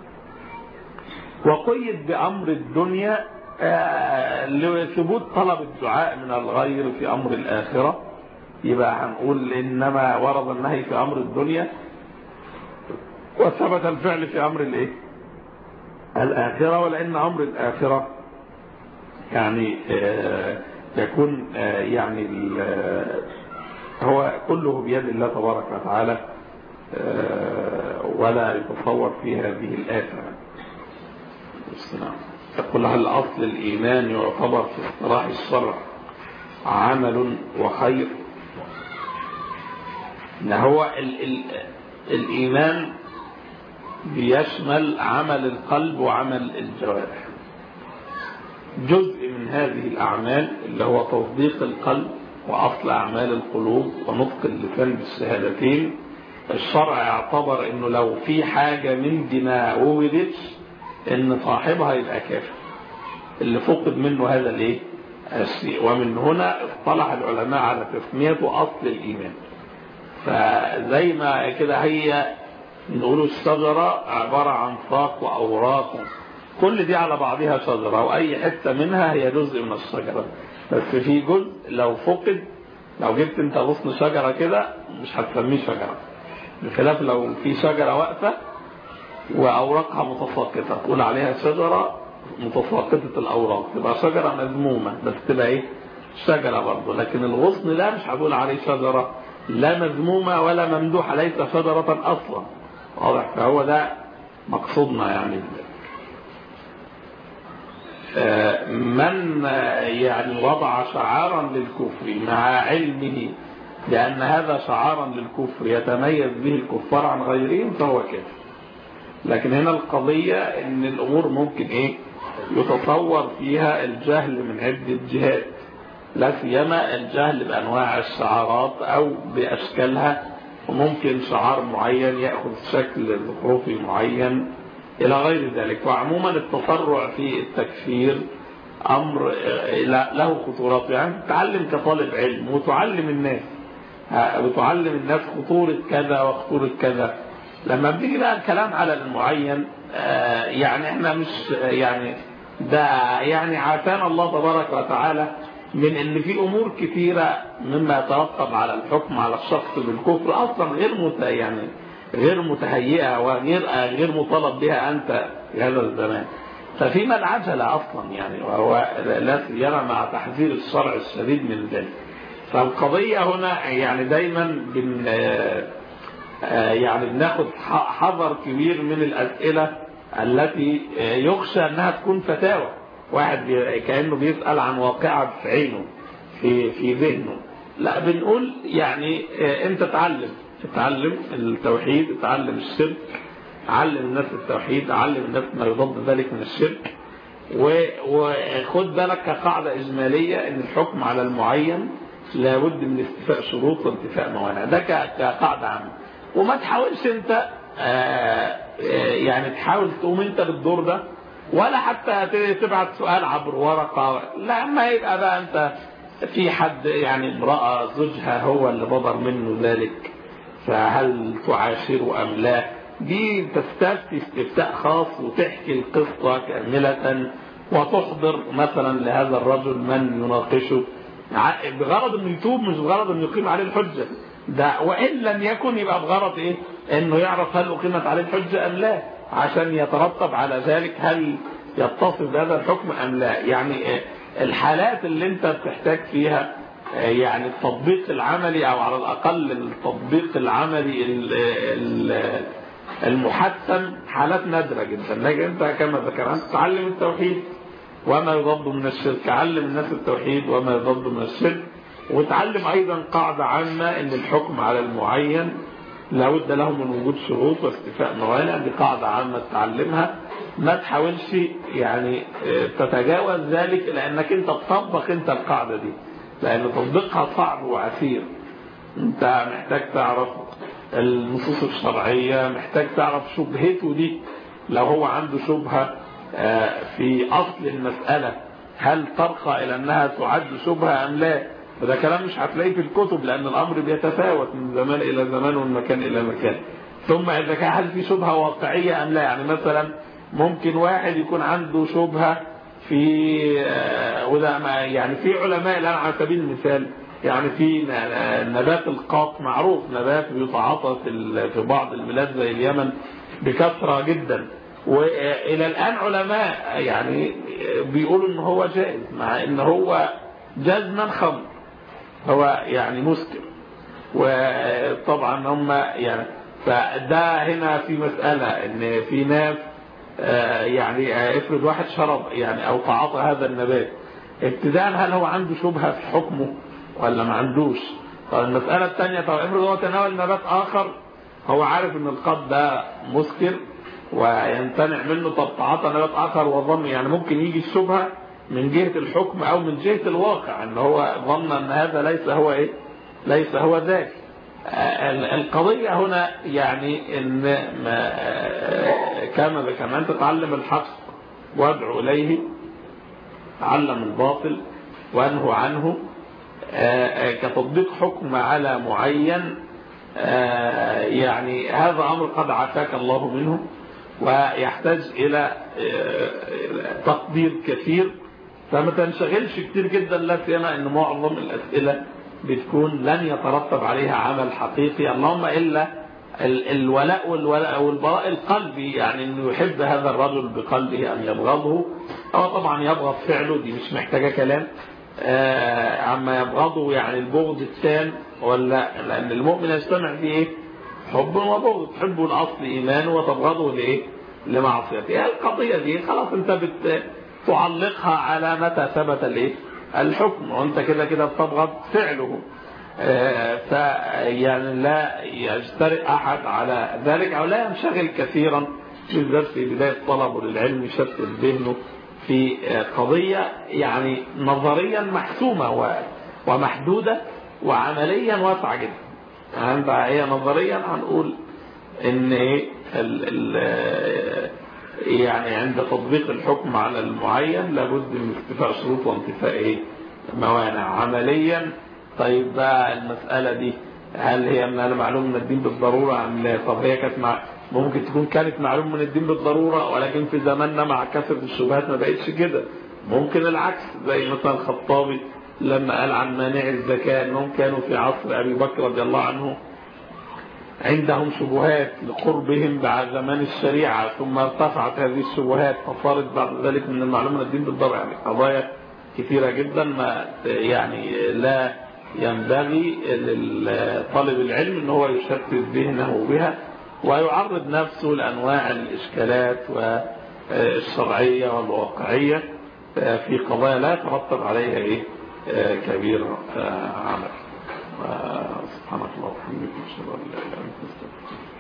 وقيد بامر الدنيا لثبوت طلب الدعاء من الغير في امر الاخره يبقى هنقول إنما ورد النهي في أمر الدنيا وثبت الفعل في أمر الإيه الآخرة ولأن أمر الآخرة يعني آه يكون آه يعني هو كله بيد الله تبارك وتعالى آه ولا يتصور في هذه الآفة يقول هل أصل الإيمان يعتبر في اصطلاح الشرع عمل وخير ان هو ال ال الايمان بيشمل عمل القلب وعمل الجوارح جزء من هذه الاعمال اللي هو تصديق القلب وأصل أعمال القلوب ونطق اللسان بالشهادتين الشرع يعتبر انه لو في حاجة من دي ما وجدتش ان صاحبها يبقى كافر اللي فقد منه هذا الايه الشيء ومن هنا اصطلح العلماء على تسميته اصل الايمان فزي ما كده هي نقول الشجرة عبارة عن ساق واوراق كل دي على بعضها شجرة واي حتة منها هي جزء من الشجرة بس في جزء لو فقد لو جبت انت غصن شجرة كده مش هتسميه شجرة بخلاف لو في شجرة واقفة وأوراقها متساقطة تقول عليها شجرة متساقطة الأوراق تبقى شجرة مذمومة بس تبقى إيه شجرة برضه لكن الغصن ده مش هقول عليه شجرة لا مذمومة ولا ممدوحة ليس شجرة أصلا واضح فهو ده مقصودنا يعني من يعني وضع شعارا للكفر مع علمه لأن هذا شعارا للكفر يتميز به الكفار عن غيرهم فهو كافر لكن هنا القضية ان الامور ممكن ايه يتصور فيها الجهل من عدة جهات لا سيما الجهل بانواع الشعارات او باشكالها وممكن شعار معين يأخذ شكل زخرفي معين الى غير ذلك وعموما التفرع في التكفير امر له خطورات يعني تعلم كطالب علم وتعلم الناس وتعلم الناس خطورة كذا وخطورة كذا لما بتيجي بقى الكلام على المعين يعني احنا مش يعني ده يعني عافانا الله تبارك وتعالى من ان في امور كثيرة مما يترتب على الحكم على الشخص بالكفر اصلا غير مت يعني غير متهيئة وغير غير مطالب بها انت في هذا الزمان ففي من عجل اصلا يعني وهو لا سيما مع تحذير الشرع الشديد من ذلك فالقضية هنا يعني دايما بن يعني بناخد حذر كبير من الأسئلة التي يخشى أنها تكون فتاوى واحد كأنه بيسأل عن واقعة في عينه في في ذهنه لا بنقول يعني انت تعلم تعلم التوحيد تعلم الشرك علم الناس التوحيد علم الناس ما يضاد ذلك من الشرك وخد بالك كقاعدة إجمالية ان الحكم على المعين لابد من استيفاء شروط وانتفاء موانع ده كقاعدة عامة وما تحاولش انت يعني تحاول تقوم انت بالدور ده ولا حتى تبعت سؤال عبر ورقة لا ما يبقى بقى انت في حد يعني امرأة زوجها هو اللي بدر منه ذلك فهل تعاشر أم لا دي تستفتي استفتاء خاص وتحكي القصة كاملة وتحضر مثلا لهذا الرجل من يناقشه بغرض انه يتوب مش بغرض انه يقيم عليه الحجة ده وإن لم يكن يبقى بغرض إيه إنه يعرف هل أقيمت عليه الحجة أم لا عشان يترتب على ذلك هل يتصف بهذا الحكم أم لا يعني الحالات اللي أنت بتحتاج فيها يعني التطبيق العملي أو على الأقل التطبيق العملي المحسن حالات نادرة جدا لكن أنت كما ذكرت تعلم التوحيد وما يضاد من الشرك علم الناس التوحيد وما يضاد من الشرك وتعلم أيضا قاعدة عامة أن الحكم على المعين لابد له من وجود شروط واستيفاء موانع دي قاعدة عامة تعلمها ما تحاولش يعني تتجاوز ذلك لأنك أنت تطبق أنت القاعدة دي لأن تطبيقها صعب وعسير أنت محتاج تعرف النصوص الشرعية محتاج تعرف شبهته دي لو هو عنده شبهة في أصل المسألة هل ترقى إلى أنها تعد شبهة أم لا فده كلام مش هتلاقيه في الكتب لأن الأمر بيتفاوت من زمان إلى زمان ومن مكان إلى مكان ثم إذا كان هل في شبهة واقعية أم لا يعني مثلا ممكن واحد يكون عنده شبهة في وده يعني في علماء الآن على سبيل المثال يعني في نبات القاط معروف نبات بيتعاطى في بعض البلاد زي اليمن بكثرة جدا والى الان علماء يعني بيقولوا ان هو جائز مع ان هو جزما خمر هو يعني مسكر وطبعا هم يعني فده هنا في مسألة ان في ناس يعني افرض واحد شرب يعني او تعاطى هذا النبات ابتداء هل هو عنده شبهة في حكمه ولا ما عندوش طب المسألة الثانية طب افرض هو تناول نبات اخر هو عارف ان القط ده مسكر ويمتنع منه طب تعاطى نبات اخر وظن يعني ممكن يجي الشبهه من جهة الحكم أو من جهة الواقع أن هو ظن أن هذا ليس هو إيه ليس هو ذاك القضية هنا يعني أن ما كما كمان تتعلم الحق وادعو إليه تعلم الباطل وانهوا عنه كتطبيق حكم على معين يعني هذا أمر قد عافاك الله منه ويحتاج إلى تقدير كثير فما تنشغلش كتير جدا لا سيما ان معظم الأسئلة بتكون لن يترتب عليها عمل حقيقي اللهم إلا الولاء والولاء والبراء القلبي يعني انه يحب هذا الرجل بقلبه ان يبغضه هو طبعا يبغض فعله دي مش محتاجة كلام آه عما يبغضه يعني البغض التام ولا لان المؤمن يجتمع فيه ايه حب وبغض تحبه الاصل ايمانه وتبغضه لايه لمعصيته القضية دي خلاص انت بتعلقها على متى ثبت الايه الحكم وانت كده كده بتبغض فعله فيعني لا يجترئ أحد على ذلك أو لا ينشغل كثيرا بالذات في بداية طلبه للعلم يشتت ذهنه في قضية يعني نظريا محسومة ومحدودة وعمليا واسعة جدا يعني هي نظريا هنقول ان ايه ال ال يعني عند تطبيق الحكم على المعين لابد من اكتفاء شروط وانتفاء ايه موانع عمليا طيب بقى المسألة دي هل هي من معلوم من الدين بالضرورة أم لا طب هي كانت مع ممكن تكون كانت معلوم من الدين بالضرورة ولكن في زماننا مع كثرة الشبهات ما بقتش كده ممكن العكس زي مثلا الخطابي لما قال عن مانع الزكاة انهم كانوا في عصر ابي بكر رضي الله عنه عندهم شبهات لقربهم بعد زمان الشريعة ثم ارتفعت هذه الشبهات فصارت بعد ذلك من المعلومة الدين بالضرورة يعني قضايا كثيرة جدا ما يعني لا ينبغي لطالب العلم ان هو يشتت ذهنه بها ويعرض نفسه لانواع الاشكالات والشرعية والواقعية في قضايا لا يترتب عليها ايه كبير عمل سبحانك اللهم وبحمدك اشهد ان لا اله الا انت استغفرك